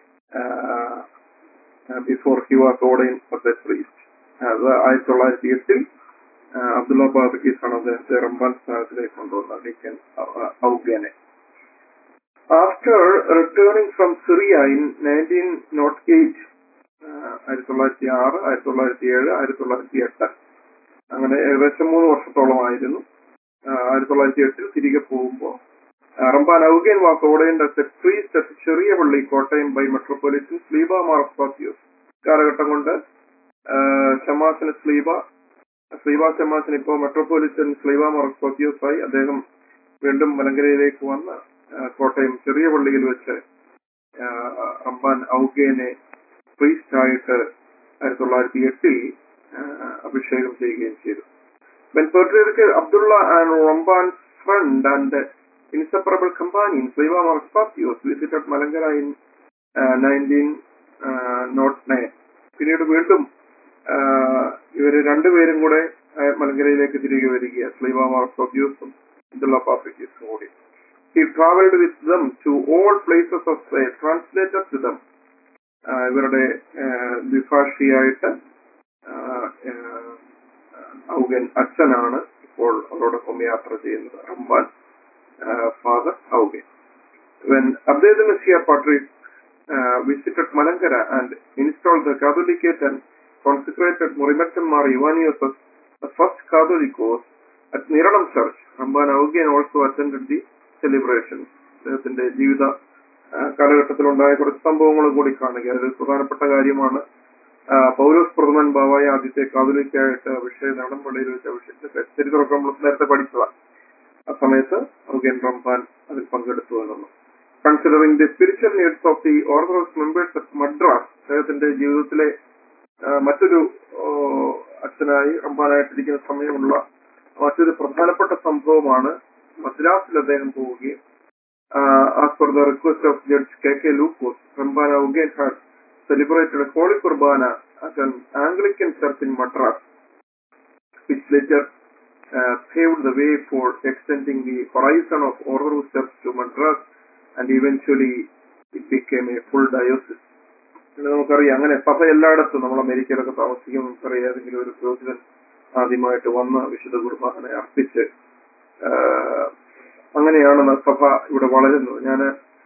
before he was ordain priest അത് ആയിരത്തി തൊള്ളായിരത്തി എട്ടിൽ അബ്ദുള്ള ബാബക്കീസാണ് അദ്ദേഹത്തെ റംബാൻ സ്ഥാനത്തിലേക്ക് കൊണ്ടുവന്നത് ഡീക്കൻ ഔഗനെ after returning from Syria in nineteen nought eight ആയിരത്തി തൊള്ളായിരത്തി ആറ് ആയിരത്തി തൊള്ളായിരത്തി ഏഴ് ആയിരത്തി തൊള്ളായിരത്തി എട്ട് അങ്ങനെ ഏകദേശം മൂന്ന് വർഷത്തോളമായിരുന്നു ആയിരത്തി തൊള്ളായിരത്തി എട്ടിൽ തിരികെ പോകുമ്പോൾ Ramban Augen was ordained as a priest at Cheriya Palli Kottayam by metropolitan Sleeba Mar Osthathios കാലഘട്ടം കൊണ്ട് ഷമാസിന് സ്ലീബ സ്ലീബ ഷമാസിന് ഇപ്പോൾ മെട്രോപൊളിറ്റൻ സ്ലീബ മാർക്സാത്തിയോസ് ആയി അദ്ദേഹം വീണ്ടും മലങ്കരയിലേക്ക് വന്ന് ആ, കോട്ടയം ചെറിയ പള്ളിയിൽ വെച്ച് ആ, റംബാൻ ഔഗേനെ പ്രീസ്റ്റ് ആയിട്ട് ആയിരത്തി തൊള്ളായിരത്തി എട്ടിൽ അഭിഷേകം ചെയ്യുകയും ചെയ്തു When Patriarch Abdullah and Ramban's friend and inseparable companion Sriva Marspatios visited Malangara in uh, 1909 പിന്നീട് വീണ്ടും ആഹ് ഇവര് രണ്ടുപേരും കൂടെ ആഹ് മലങ്കരയിലേക്ക് തിരികെ വരിക സ്ലീവ മാർക്കോബ്യൂസും ഇതുള്ള പാപ്പിക്കീസും കൂടി he travelled with them to all places of Spain translated to them ഇവരുടെ ആഹ് ദ്വിഭാഷിയായിട്ട് ആഹ് ആഹ് ഔഗൻ അച്ഛനാണ് ഇപ്പോൾ അവരോടൊപ്പം യാത്ര ചെയ്യുന്നത് Ramban father Augen when Abdel Messiah Patrick uh, visited Malankara and installed the Catholicate and consecrated Murimattan Mar Ivanius as the first Catholicos at Niranam Church, Ramban Augian also attended the celebration. അദ്ദേഹത്തിന്റെ ജീവിത ആ, കാലഘട്ടത്തിലുണ്ടായ കുറച്ച് സംഭവങ്ങൾ കൂടി കാണുക അത് പ്രധാനപ്പെട്ട കാര്യമാണ് ആ, പൗലോസ് പ്രഥമൻ ബാവായ ആദ്യത്തെ കാതോലിക്കായിട്ട് അഭിഷേക നടൻപള്ളിയിൽ വെച്ച് അഭിഷേകത്തെ ചരിത്രമൊക്കെ നമ്മൾ നേരത്തെ പഠിച്ചതാണ് ആ സമയത്ത് ഔഗൻ റംബാൻ അതിൽ പങ്കെടുത്തു എന്നുള്ളത് considering the spiritual needs of the orthodox members at Madras അദ്ദേഹത്തിന്റെ ജീവിതത്തിലെ ആ, മറ്റൊരു ഓ, അച്ഛനായി റംബാനായിട്ടിരിക്കുന്ന സമയമുള്ള മറ്റൊരു പ്രധാനപ്പെട്ട സംഭവമാണ് മദ്രാസിൽ അദ്ദേഹം പോവുകയും as per the request of judge K K Lukose Ramban Augen had celebrated holy Qurbana at an Anglican church in Madras which later uh, paved the way for extending the horizon of Orthodox Church to Madras and eventually it became a full diocese. ഇത് നമുക്കറിയാം അങ്ങനെ സഭ എല്ലായിടത്തും നമ്മൾ അമേരിക്കയിലൊക്കെ താമസിക്കുമ്പോൾ നമുക്കറിയാം ഏതെങ്കിലും ഒരു പുരോഹിതൻ ആദ്യമായിട്ട് വന്ന് വിശുദ്ധ കുർബാനെ അർപ്പിച്ച് ആഹ്, അങ്ങനെയാണ് ന- സഭ ഇവിടെ വളരുന്നത് ഞാൻ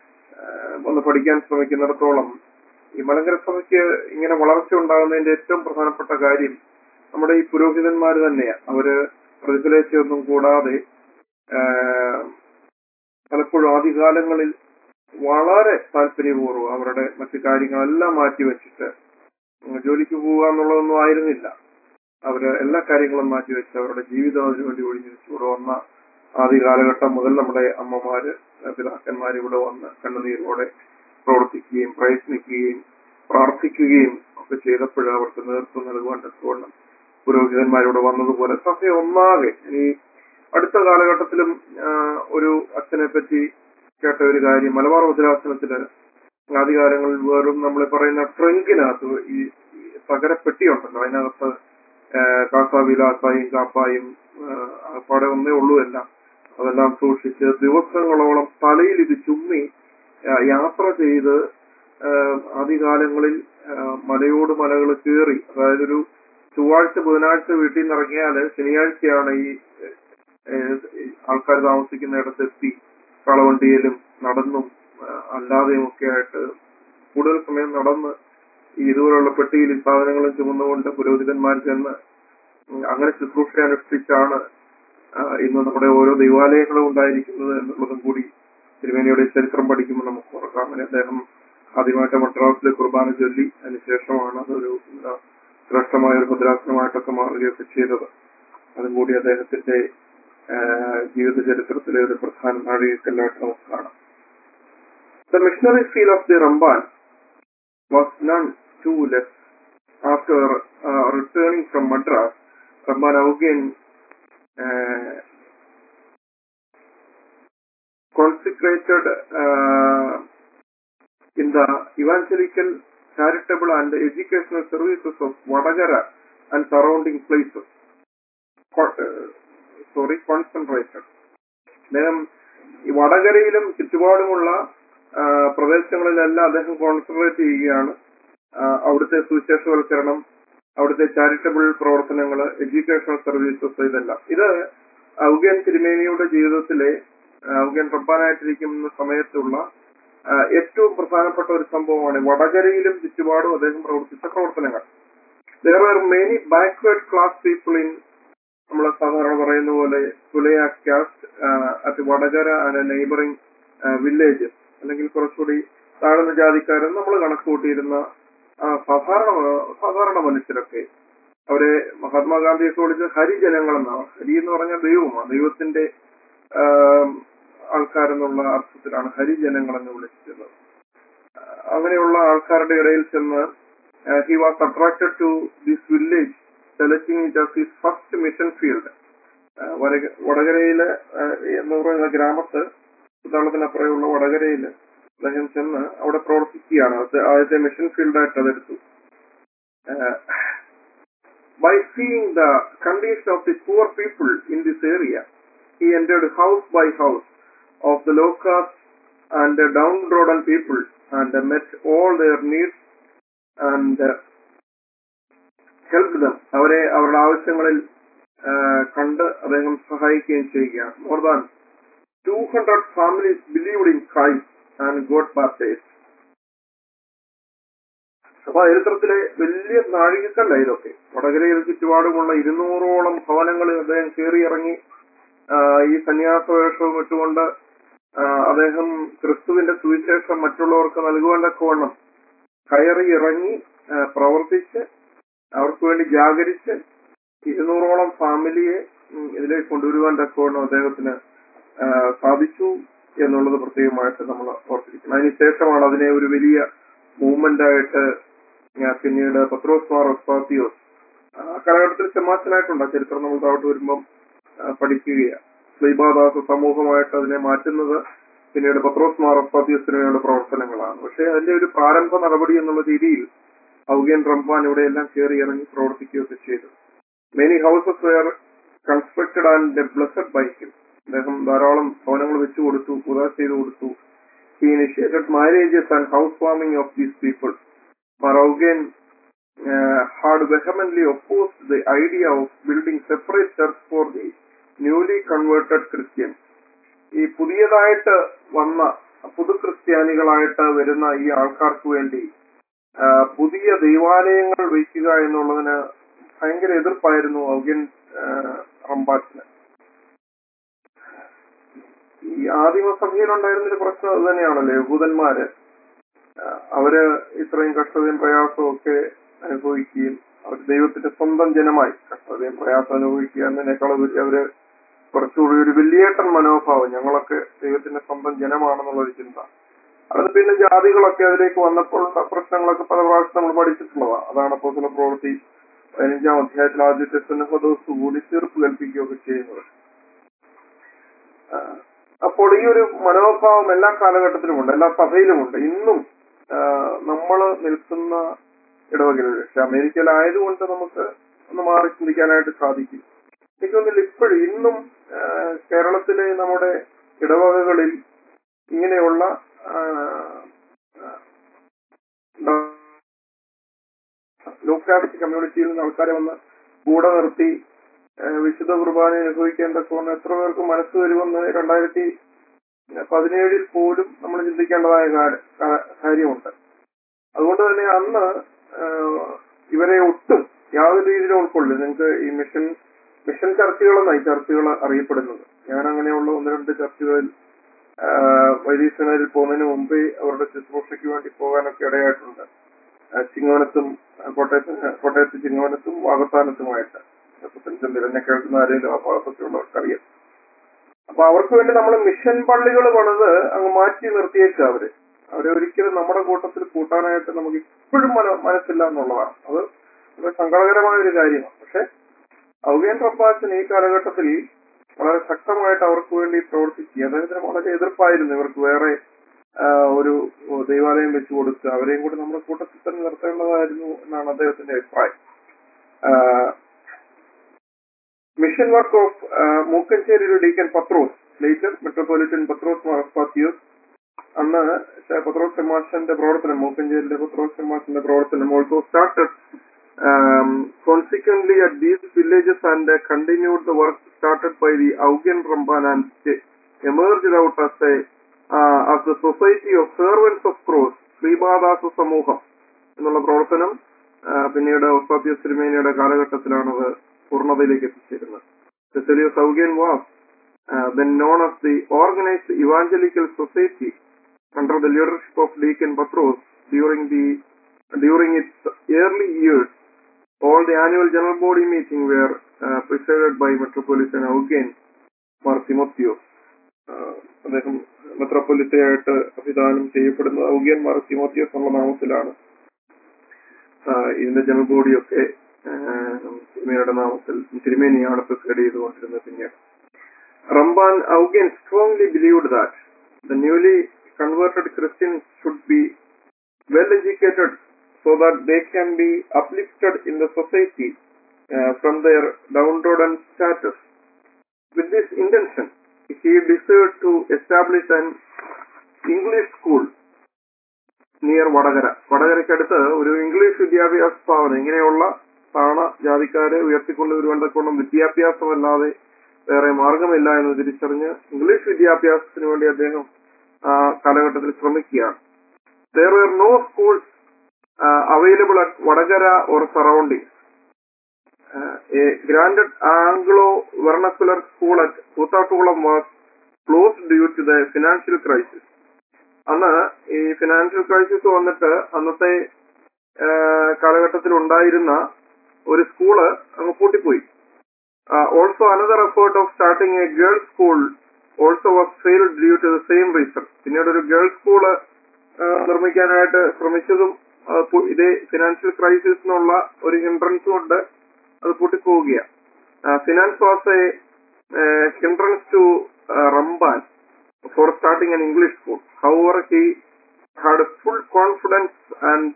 ഒന്ന് പഠിക്കാൻ ശ്രമിക്കുന്നിടത്തോളം ഈ മലങ്കര സഭയ്ക്ക് ഇങ്ങനെ വളർച്ച ഉണ്ടാകുന്നതിന്റെ ഏറ്റവും പ്രധാനപ്പെട്ട കാര്യം നമ്മുടെ ഈ പുരോഹിതന്മാർ തന്നെയാണ് അവര് പ്രതിഫലേച്ചയൊന്നും കൂടാതെ ആഹ്, പലപ്പോഴും ആദ്യകാലങ്ങളിൽ വളരെ താല്പര്യപൂർവ്വം അവരുടെ മറ്റു കാര്യങ്ങളെല്ലാം മാറ്റിവെച്ചിട്ട് ജോലിക്ക് പോവുക എന്നുള്ളതൊന്നും ആയിരുന്നില്ല അവര് എല്ലാ കാര്യങ്ങളും മാറ്റിവെച്ച് അവരുടെ ജീവിതം അതിനുവേണ്ടി ഒഴിഞ്ഞു വെച്ചു ഇവിടെ വന്ന ആദ്യ കാലഘട്ടം മുതൽ നമ്മുടെ അമ്മമാര് പിതാക്കന്മാർ ഇവിടെ വന്ന് കണ്ണുനീരോടെ പ്രവർത്തിക്കുകയും പ്രയത്നിക്കുകയും പ്രാർത്ഥിക്കുകയും ഒക്കെ ചെയ്തപ്പോൾ അവർക്ക് നേതൃത്വം നൽകുവാൻ തക്കവണ്ണം പുരോഹിതന്മാരിവിടെ വന്നതുപോലെ സഭ ഒന്നാകെ ഈ അടുത്ത കാലഘട്ടത്തിലും ആ, ഒരു അച്ഛനെ പറ്റി കേട്ട ഒരു കാര്യം മലബാർ ഭദ്രാസനത്തില് ആദ്യകാലങ്ങളിൽ വെറും നമ്മൾ പറയുന്ന ട്രങ്കിനകത്ത് ഈ ഈ തകരപ്പെട്ടി ഉണ്ടല്ലോ അതിനകത്ത് ആ, കാസാവിലാസായും കാപ്പായും ആ, പാടെ ഒന്നേ ഉള്ളൂ എല്ലാം അതെല്ലാം സൂക്ഷിച്ച് ദിവസങ്ങളോളം തലയിൽ ഇത് ചുമ്മി ആ, യാത്ര ചെയ്ത് ആ, ആദ്യകാലങ്ങളിൽ ആ, മലയോട് മലകൾ കയറി അതായത് ഒരു ചൊവ്വാഴ്ച ബുധനാഴ്ച വീട്ടിൽ നിന്ന് ഇറങ്ങിയാല് ശനിയാഴ്ചയാണ് ഈ ആൾക്കാർ താമസിക്കുന്ന ഇടത്തെത്തി കളവണ്ടിയിലും നടന്നും ആ, അല്ലാതെയും ഒക്കെ ആയിട്ട് കൂടുതൽ സമയം നടന്ന് ഈ ഇതുപോലുള്ള പെട്ടിയിൽ ഈ സാധനങ്ങളും ചുമന്നുകൊണ്ട് പുരോഹിതന്മാർ ചെന്ന് ഉം, അങ്ങനെ ശുശ്രൂഷ അനുഷ്ഠിച്ചാണ് ആ, ഇന്ന് നമ്മുടെ ഓരോ ദൈവാലയങ്ങളും ഉണ്ടായിരിക്കുന്നത് എന്നുള്ളതും കൂടി തിരുമേനിയുടെ ചരിത്രം പഠിക്കുമ്പോൾ നമുക്ക് ഓർക്കാം അങ്ങനെ അദ്ദേഹം ആദ്യമായിട്ട് മദ്രാസിലെ കുർബാന ചൊല്ലി അതിനുശേഷമാണ് അതൊരു ആ, ശ്രേഷ്ഠമായ ഒരു ഭദ്രാസനമായിട്ടൊക്കെ മാറുകയൊക്കെ ചെയ്തത് അതും കൂടി അദ്ദേഹത്തിന്റെ ആ, ജീവിത ചരിത്രത്തിലെ ഒരു പ്രധാന നാഴികക്കല്ലായിട്ട് നമുക്ക് കാണാം the missionary field of the Ramban was none too less after returning from Madras Ramban Augen consecrated uh, in the evangelical, charitable and educational services of Vadagara and surrounding places. Co- uh, sorry, concentrated. അദ്ദേഹം ഈ വടകരയിലും ചുറ്റുപാടുമുള്ള ആ, പ്രദേശങ്ങളിലെല്ലാം അദ്ദേഹം കോൺസെൻട്രേറ്റ് ചെയ്യുകയാണ് ആ, അവിടുത്തെ സുവിശേഷവൽക്കരണം അവിടുത്തെ charitable പ്രവർത്തനങ്ങൾ എഡ്യൂക്കേഷണൽ സർവീസസ് ഇതെല്ലാം ഇത് ഔഗൻ തിരുമേനിയുടെ ജീവിതത്തിലെ ഔഗൻ റബ്ബാനായിട്ടിരിക്കുന്ന സമയത്തുള്ള ആ, ഏറ്റവും പ്രധാനപ്പെട്ട ഒരു സംഭവമാണ് വടകരയിലും ചുറ്റുപാടും അദ്ദേഹം പ്രവർത്തിച്ച പ്രവർത്തനങ്ങൾ there are many backward class people in നമ്മൾ സാധാരണ പറയുന്ന പോലെ തുലയ caste at Vadakara and neighbouring villages അല്ലെങ്കിൽ കുറച്ചുകൂടി താഴ്ന്ന ജാതിക്കാരൻ നമ്മൾ കണക്ക് കൂട്ടിയിരുന്ന ആ, സാധാരണ സാധാരണ മനുഷ്യരൊക്കെ അവരെ മഹാത്മാഗാന്ധിയൊക്കെ വിളിച്ച ഹരിജനങ്ങൾ എന്നാണ് ഹരി എന്ന് പറഞ്ഞാൽ ദൈവമാണ് ദൈവത്തിന്റെ ആം, ആൾക്കാരെന്നുള്ള അർത്ഥത്തിലാണ് ഹരിജനങ്ങൾ എന്ന് വിളിച്ചിരുന്നത് ആ, അങ്ങനെയുള്ള ആൾക്കാരുടെ ഇടയിൽ ചെന്ന് he was attracted to this village selecting it as his first mission field വടകരയില് ആ, എന്ന് പറയുന്ന ഗ്രാമത്ത് കുത്താളത്തിനപ്പുറമുള്ള വടകരയില് അദ്ദേഹം ചെന്ന് അവിടെ പ്രവർത്തിക്കുകയാണ് അത് ആദ്യത്തെ മിഷൻ ഫീൽഡായിട്ട് അതെടുത്തു ആ, by seeing the condition of the poor people in this area, he entered house by house of the low caste and the downtrodden people and met all their needs and uh, helped them. അവരെ അവരുടെ ആവശ്യങ്ങളിൽ ആ, കണ്ട് അദ്ദേഹം സഹായിക്കുകയും ചെയ്യുകയാണ് more than two hundred families believed in Christ and God baptised അപ്പൊ ചരിത്രത്തിലെ വലിയ നാഴികക്കല്ല ഇതൊക്കെ വടകരയിൽ ചുറ്റുപാടുമുള്ള ഇരുന്നൂറോളം ഭവനങ്ങളിൽ അദ്ദേഹം കയറിയിറങ്ങി ആ, ഈ സന്യാസ വേഷവും ഇട്ടുകൊണ്ട് ആ, അദ്ദേഹം ക്രിസ്തുവിന്റെ സുവിശേഷം മറ്റുള്ളവർക്ക് നൽകുവാൻ തക്കവണ്ണം കയറി ഇറങ്ങി ആ, പ്രവർത്തിച്ച് അവർക്ക് വേണ്ടി ജാഗരിച്ച് ഇരുന്നൂറോളം ഫാമിലിയെ ഉം, ഇതിലേക്ക് കൊണ്ടുവരുവാൻ തക്കവണ്ണം അദ്ദേഹത്തിന് ആ, സാധിച്ചു എന്നുള്ളത് പ്രത്യേകമായിട്ട് നമ്മൾ ഓർത്തിരിക്കണം അതിനുശേഷമാണ് അതിനെ ഒരു വലിയ മൂവ്മെന്റ് ആയിട്ട് ഞാൻ പിന്നീട് പത്രോസ് മാർ ഒസ്പാത്തിയോസ് ആ കാലഘട്ടത്തിൽ ചെമ്മാച്ചനായിട്ടുണ്ട് ആ ചരിത്രം നമ്മൾ താഴോട്ട് വരുമ്പം ആ, പഠിക്കുകയാണ് ശ്രീബാദാസ സമൂഹമായിട്ട് അതിനെ മാറ്റുന്നത് പിന്നീട് പത്രോസ് മാർ ഒസ്പാത്തിയോസിന് വേണ്ട പ്രവർത്തനങ്ങളാണ് പക്ഷേ അതിന്റെ ഒരു പ്രാരംഭ നടപടി എന്നുള്ള രീതിയിൽ ഔഗേൻ റംബാൻ ഇവിടെ എല്ലാം കയറി ഇറങ്ങി പ്രവർത്തിക്കുകയൊക്കെ ചെയ്തു many houses were constructed and blessed by him അദ്ദേഹം ധാരാളം ഭവനങ്ങൾ വെച്ചു കൊടുത്തു പുതാ ചെയ്തു കൊടുത്തു he initiated marriages and house warming of these people Maraugen uh, had vehemently opposed the idea of building separate church for the newly converted Christians. ഈ പുതിയതായിട്ട് വന്ന പുതു ക്രിസ്ത്യാനികളായിട്ട് വരുന്ന ഈ ആൾക്കാർക്ക് വേണ്ടി ആ, പുതിയ ദൈവാലയങ്ങൾ വയ്ക്കുക എന്നുള്ളതിന് ഭയങ്കര എതിർപ്പായിരുന്നു ഔഗൻ റംബാച്ചിന് ഈ ആദിമസഭയിലുണ്ടായിരുന്നൊരു പ്രശ്നം അത് തന്നെയാണല്ലോ യഹൂദന്മാര് ആ, അവര് ഇത്രയും കഷ്ടതയും പ്രയാസവും ഒക്കെ അനുഭവിക്കുകയും അവർ ദൈവത്തിന്റെ സ്വന്തം ജനമായി കഷ്ടതയും പ്രയാസം അനുഭവിക്കുക എന്നതിനേക്കാൾ ഉപരി അവര് കുറച്ചുകൂടി ഒരു വലിയേട്ടൻ മനോഭാവം ഞങ്ങളൊക്കെ ദൈവത്തിന്റെ സ്വന്തം ജനമാണെന്നുള്ള ഒരു ചിന്ത അത് പിന്നെ ജാതികളൊക്കെ അതിലേക്ക് വന്നപ്പോൾ ഉള്ള പ്രശ്നങ്ങളൊക്കെ പല പ്രാവശ്യം നമ്മൾ പഠിച്ചിട്ടുള്ളതാണ് അതാണ് അപ്പോൾ ചില പ്രവൃത്തി പതിനഞ്ചാം അധ്യായത്തിൽ ആദ്യത്തെ സുന്നഹദോസ് കൂടി തീർപ്പ് കൽപ്പിക്കുകയൊക്കെ ചെയ്യുന്നത് ആ, അപ്പോൾ ഈ ഒരു മനോഭാവം എല്ലാ കാലഘട്ടത്തിലുമുണ്ട് എല്ലാ സഭയിലുമുണ്ട് ഇന്നും നമ്മൾ നിൽക്കുന്ന ഇടവകകളിൽ പക്ഷെ അമേരിക്കയിലായതുകൊണ്ട് നമുക്ക് ഒന്ന് മാറി ചിന്തിക്കാനായിട്ട് സാധിക്കും എനിക്ക് തോന്നുന്നില്ല ഇപ്പോഴും ഇന്നും ആ, കേരളത്തിലെ നമ്മുടെ ഇടവകകളിൽ ഇങ്ങനെയുള്ള ലോക്കാലിറ്റി കമ്മ്യൂണിറ്റിയിൽ നിന്ന് ആൾക്കാരെ വന്ന് കൂടെ നിർത്തി ആ, വിശുദ്ധ കുർബാന അനുഭവിക്കാൻ തക്കവണ്ണം എത്ര പേർക്ക് മനസ്സ് വരുമെന്ന് രണ്ടായിരത്തി പതിനേഴിൽ പോലും നമ്മൾ ചിന്തിക്കേണ്ടതായ കാര- കാ- കാര്യമുണ്ട് അതുകൊണ്ട് തന്നെ അന്ന് ആ, ഇവരെ ഒട്ടും യാതൊരു രീതിയിലും ഉൾക്കൊള്ളില്ല നിങ്ങൾക്ക് ഈ മിഷൻ മിഷൻ ചർച്ചകളെന്നായി ചർച്ചകൾ അറിയപ്പെടുന്നത് ഞാൻ അങ്ങനെയുള്ള ഒന്ന് രണ്ട് ചർച്ചകളിൽ വൈദ്യസേനയിൽ പോകുന്നതിന് മുമ്പേ അവരുടെ ശുശ്രൂഷയ്ക്ക് വേണ്ടി പോകാനൊക്കെ ഇടയായിട്ടുണ്ട് ആ, ചിങ്ങവനത്തും ആ, കോട്ടയത്ത് കോട്ടയത്ത് ചിങ്ങവനത്തും വാഗത്താനത്തുമായിട്ട് പുത്തൻചന്ത എന്നെ കേൾക്കുന്ന ആരെങ്കിലും ആ ഭാഗത്തൊക്കെ ഉള്ളവർക്ക് അറിയാം അപ്പൊ അവർക്ക് വേണ്ടി നമ്മൾ മിഷൻ പള്ളികൾ പണിത് അങ്ങ് മാറ്റി നിർത്തിയേക്കുക അവര് അവരെ ഒരിക്കലും നമ്മുടെ കൂട്ടത്തിൽ കൂട്ടാനായിട്ട് നമുക്ക് ഇപ്പോഴും മന മനസ്സില്ല എന്നുള്ളതാണ് അത് വളരെ സങ്കടകരമായ ഒരു കാര്യമാണ് പക്ഷെ ഔഗേൻ റബ്ബാച്ചൻ ഈ കാലഘട്ടത്തിൽ വളരെ ശക്തമായിട്ട് അവർക്ക് വേണ്ടി പ്രവർത്തിക്കുക അദ്ദേഹത്തിന് വളരെ എതിർപ്പായിരുന്നു ഇവർക്ക് വേറെ ആ, ഒരു ദൈവാലയം വെച്ചു കൊടുത്ത് അവരെയും കൂടി നമ്മുടെ കൂട്ടത്തിൽ തന്നെ നിർത്തേണ്ടതായിരുന്നു എന്നാണ് അദ്ദേഹത്തിന്റെ അഭിപ്രായം mission work of മൂക്കഞ്ചേരി deacon Pathros later metropolitan പത്രോസ് മാസ്പാത്തിയോസ് അന്ന് ശ- പത്രോസ് സെമാഷന്റെ പ്രവർത്തനം മൂക്കഞ്ചേരിയിലെ പത്രോസ് സെമാഷന്റെ പ്രവർത്തനം also started consequently at these villages and continued the work started by the ഔഗൻ Ramban and emerge out as A as the society of servants of cross ശ്രീപാദാസ സമൂഹം എന്നുള്ള പ്രവർത്തനം ആ, പിന്നീട് ഒസ്താത്യ സിരിമേനിയുടെ കാലഘട്ടത്തിലാണത് പൂർണ്ണതയിലേക്ക് എത്തിച്ചേരുന്നത് സെസലിയോ സൗഗിയൻ was then known as the organized evangelical society under the leadership of Deacon Patros during the during its early years. All the annual general body meeting were uh, presided by Metropolitan Augen Mar Timotheos. Uh, അദ്ദേഹം മെത്രോപൊലിത്തയായിട്ട് അഭിദാനം ചെയ്യപ്പെടുന്നത് ഔഗ്യൻ മാർ തിമോത്തിയോസ് എന്നുള്ള നാമത്തിലാണ് ആഹ് ഇതിന്റെ general ബോഡിയൊക്കെ തിരുമേനിയുടെ നാമത്തിൽ തിരുമേനിയാണ് പ്രിസൈഡ് ചെയ്തുകൊണ്ടിരുന്നത് പിന്നീട് Ramban Augen strongly believed that the newly converted Christians should be well educated so that they can be uplifted in the society uh, from their downtrodden status. With this intention, he desired to establish an English school near Vadakara വടകരയ്ക്കടുത്ത് ഒരു English വിദ്യാഭ്യാസ സ്ഥാപനം ഇങ്ങനെയുള്ള താണ ജാതിക്കാരെ ഉയർത്തിക്കൊണ്ടുവരുവാൻ തക്കോണം വിദ്യാഭ്യാസമല്ലാതെ വേറെ മാർഗമില്ല എന്ന് തിരിച്ചറിഞ്ഞ് ഇംഗ്ലീഷ് വിദ്യാഭ്യാസത്തിന് വേണ്ടി അദ്ദേഹം ആ കാലഘട്ടത്തിൽ ശ്രമിക്കുകയാണ് there were no schools uh, available at Vadagara or surroundings. Uh, a granted Anglo-vernacular school at Kutatukulam was closed due to the financial crisis. അന്ന് ഈ ഫിനാൻഷ്യൽ ക്രൈസിസ് വന്നിട്ട് അന്നത്തെ കാലഘട്ടത്തിൽ ഉണ്ടായിരുന്ന ഒരു സ്കൂള് അങ്ങ് പൂട്ടിപ്പോയി also another effort of starting a girls school also was failed due to the same reason പിന്നീട് ഒരു ഗേൾസ് സ്കൂള് നിർമ്മിക്കാനായിട്ട് ശ്രമിച്ചതും ആ, പു- ഇതേ ഫിനാൻഷ്യൽ ക്രൈസിസിനുള്ള ഒരു ഹിൻഡ്രൻസ് കൊണ്ട് അത് പൊട്ടിപ്പോവുകയാണ് finance was a hindrance to Ramban for starting an English school however he had full confidence and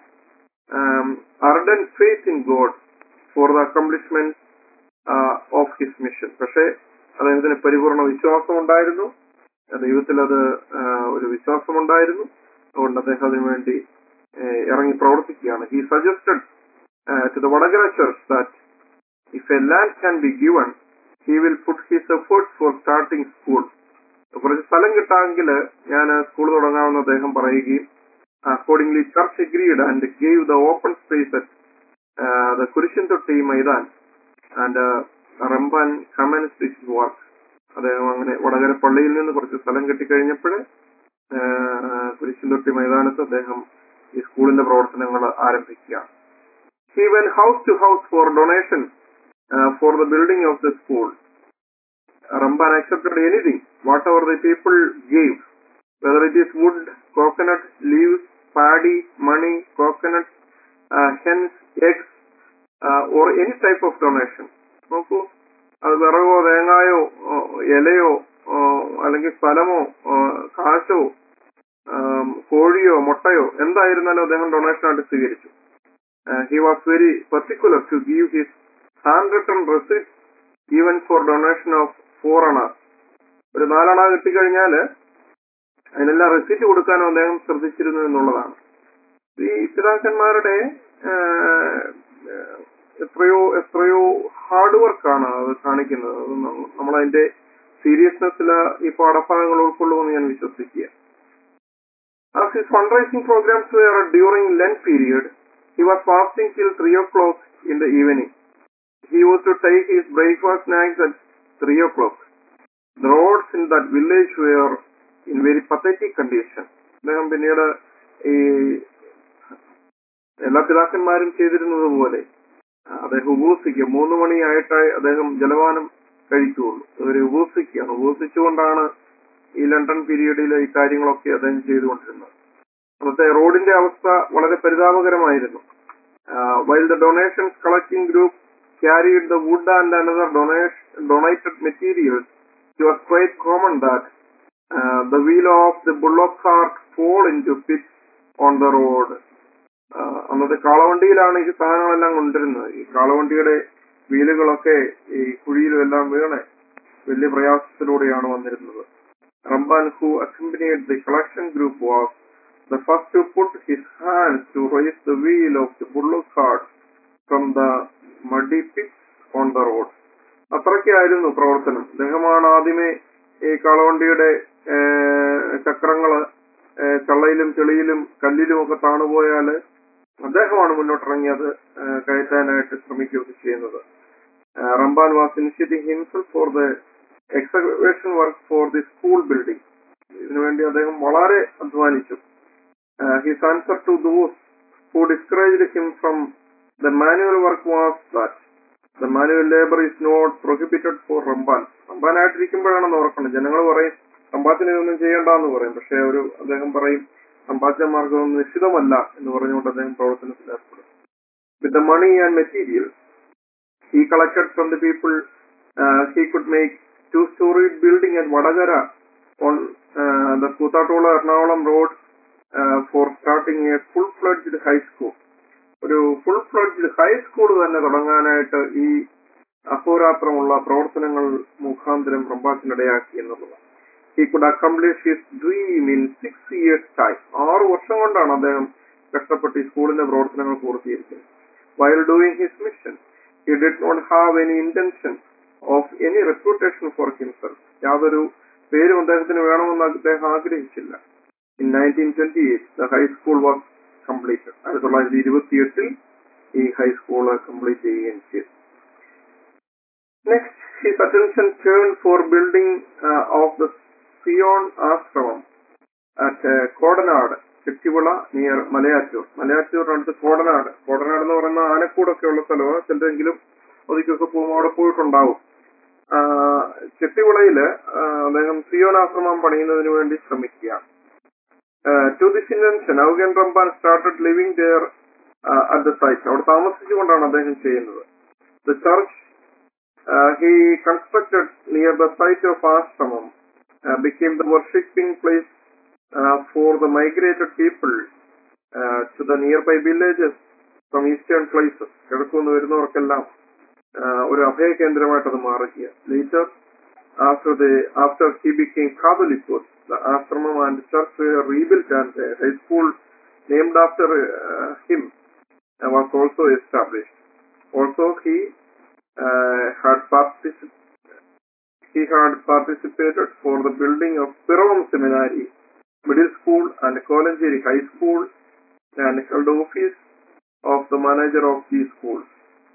ardent faith in God for the accomplishment uh, of his mission. പക്ഷേ അദ്ദേഹത്തിന് പരിപൂർണ വിശ്വാസം ഉണ്ടായിരുന്നു ദൈവത്തിൽ അത് ആ, ഒരു വിശ്വാസമുണ്ടായിരുന്നു അതുകൊണ്ട് അദ്ദേഹം അതിനു വേണ്ടി ആ, ഇറങ്ങി പ്രവർത്തിക്കുകയാണ് he suggested to the Vadakara church that if a land can be given he will put his efforts for starting school കുറച്ച് സ്ഥലം കിട്ടാമെങ്കിൽ ഞാൻ സ്കൂൾ തുടങ്ങാമെന്ന് അദ്ദേഹം പറയുകയും accordingly church agreed and gave the open space at the Kurishin Thotti Maidan and Ramban commence this work അദ്ദേഹം അങ്ങനെ വടകര പള്ളിയിൽ നിന്ന് കുറച്ച് സ്ഥലം കിട്ടിക്കഴിഞ്ഞപ്പോൾ കുരിശൻ തൊട്ടി മൈതാനത്ത് അദ്ദേഹം ഈ സ്കൂളിന്റെ പ്രവർത്തനങ്ങൾ ആരംഭിക്കുകയാണ് he went house to house for donation for the building of the school Ramban accepted anything, whatever the people gave, whether it is wood, coconut, leaves, paddy, money, coconut, uh, hens, eggs, uh, or any type of donation. നോക്കൂ അത് വിറകോ തേങ്ങായോ ഓ, ഇലയോ ഓ, അല്ലെങ്കിൽ സ്ഥലമോ ഓ, കാശോ ആം, കോഴിയോ മുട്ടയോ എന്തായിരുന്നാലും അദ്ദേഹം donation ആയിട്ട് സ്വീകരിച്ചു he was very particular to give his hand written receipt even for donation of four anna ഒരു നാലണ കിട്ടിക്കഴിഞ്ഞാല് അതിനെല്ലാം റെസിപ്റ്റ് കൊടുക്കാനും അദ്ദേഹം ശ്രദ്ധിച്ചിരുന്നു എന്നുള്ളതാണ് ഈ പിതാക്കന്മാരുടെ എത്രയോ എത്രയോ ഹാർഡ് വർക്കാണ് അത് കാണിക്കുന്നത് അത് ന- നമ്മളതിന്റെ സീരിയസ്നെസ്സിൽ ഈ പാഠഭാഗങ്ങൾ ഉൾക്കൊള്ളുമെന്ന് ഞാൻ വിശ്വസിക്കുക As his fundraising programs were during Lent period, he was fasting till 3 o'clock in the evening. He used to take his breakfast snacks at 3 o'clock. The roads in that village were in very pathetic condition. അദ്ദേഹം പിന്നീട് ഈ എല്ലാ പിതാക്കന്മാരും ചെയ്തിരുന്നത് പോലെ അദ്ദേഹം ഉപവസിക്കുക മൂന്ന് മണിയായിട്ട് അദ്ദേഹം ജലപാനം കഴിക്കുകയുള്ളൂ അവർ ഉപവസിക്കുകയാണ് ഉപവസിച്ചുകൊണ്ടാണ് ഈ ലണ്ടൻ പീരീഡിൽ ഈ കാര്യങ്ങളൊക്കെ അദ്ദേഹം ചെയ്തുകൊണ്ടിരുന്നത് അന്നത്തെ റോഡിന്റെ അവസ്ഥ വളരെ പരിതാപകരമായിരുന്നു while the donations collecting group carried the wood and another donation, donated materials, it was quite common that uh, the wheel of the bullock cart fall into pits on the road. ആഹ് അന്നത്തെ കാളവണ്ടിയിലാണ് ഈ സാധനങ്ങളെല്ലാം കൊണ്ടിരുന്നത് ഈ കാളവണ്ടിയുടെ വീലുകളൊക്കെ ഈ കുഴിയിലും എല്ലാം വീണ് വലിയ പ്രയാസത്തിലൂടെയാണ് വന്നിരുന്നത് Ramban who accompanied the collection group was the first to put his hand to raise the wheel of the bullock cart from the muddy pits on the road അത്രയ്ക്കായിരുന്നു പ്രവർത്തനം അദ്ദേഹമാണ് ആദ്യമേ ഈ കാളവണ്ടിയുടെ ഏഹ്, ചക്രങ്ങള് ഏഹ്, ചള്ളയിലും ചെളിയിലും കല്ലിലും ഒക്കെ താണുപോയാല് അദ്ദേഹമാണ് മുന്നോട്ടിറങ്ങിയത് ഏഹ്, കയറ്റാനായിട്ട് ശ്രമിക്കുകയൊക്കെ ചെയ്യുന്നത് ഏഹ്, Ramban was initiating himself for the excavation work for the school building ഇതിനുവേണ്ടി അദ്ദേഹം വളരെ അധ്വാനിച്ചു his answer to those who discouraged him from the manual work was that the manual labor is not prohibited for Ramban Ramban ആയിട്ടിരിക്കുമ്പോഴാണെന്ന് ഓർക്കണം ജനങ്ങൾ പറയും സമ്പാദ്യത്തിന് ഇതൊന്നും ചെയ്യണ്ടെന്ന് പറയും പക്ഷെ ഒരു അദ്ദേഹം പറയും സമ്പാദ്യ മാർഗം നിശ്ചിതമല്ല എന്ന് പറഞ്ഞുകൊണ്ട് അദ്ദേഹം പ്രവർത്തനത്തിൽ ഏർപ്പെടും with the money and material he collected from the people uh, he could make two storied building at Vadagara on uh, the Kutatola Ernakulam road uh, for starting a full-fledged high school. ഒരു full fledged high school തന്നെ തുടങ്ങാനായിട്ട് ഈ അഹോരാത്രമുള്ള പ്രവർത്തനങ്ങൾ മുഖാന്തരം റംബാച്ചിനിടയാക്കി എന്നുള്ളത് he could accomplish his dream in six years time ആറ് വർഷം കൊണ്ടാണ് അദ്ദേഹം കഷ്ടപ്പെട്ട് ഈ സ്കൂളിന്റെ പ്രവർത്തനങ്ങൾ പൂർത്തീകരിക്കുന്നത് while doing his mission he did not have any intention of any reputation for himself യാതൊരു പേരും അദ്ദേഹത്തിന് വേണമെന്ന് അദ്ദേഹം ആഗ്രഹിച്ചില്ല in nineteen twenty eight the high school was completed ആയിരത്തി തൊള്ളായിരത്തി ഇരുപത്തി എട്ടിൽ ഈ ഹൈസ്കൂൾ കംപ്ലീറ്റ് ചെയ്യുകയും ചെയ്തു next his attention turn for building of the Zion ashram at Kodanad Chettivila near Malayattoor മലയാറ്റൂരിനടുത്ത് കോടനാട് കോടനാട് എന്ന് പറയുന്ന ആനക്കൂടൊക്കെ ഉള്ള സ്ഥലമാണ് ചിലരെങ്കിലും ഒതുക്കൊക്കെ പോകുമ്പോൾ അവിടെ പോയിട്ടുണ്ടാവും ആ, ചെട്ടിവിളയില് ആ, അദ്ദേഹം സിയോൻ ആശ്രമം പണിയുന്നതിന് വേണ്ടി ശ്രമിക്കുക to this invention Augen Ramban started living there at the site അവിടെ താമസിച്ചുകൊണ്ടാണ് അദ്ദേഹം ചെയ്യുന്നത് the church he constructed near the site of ashram became the worshipping place uh, for the migrated people uh, to the nearby villages from eastern places. കിഴക്കുനിന്ന് വരുന്നവർക്കെല്ലാം uh, ഒരു അഭയ കേന്ദ്രമായിട്ട് അത് മാറുക later after the after he became Catholicos, the ashramam and church were rebuilt and a high school named after uh, him uh, was also established. Also, he uh, had participated he had participated for the building of Pirovam Seminary, Middle School and Kolanjeri High School and held office of the manager of these schools.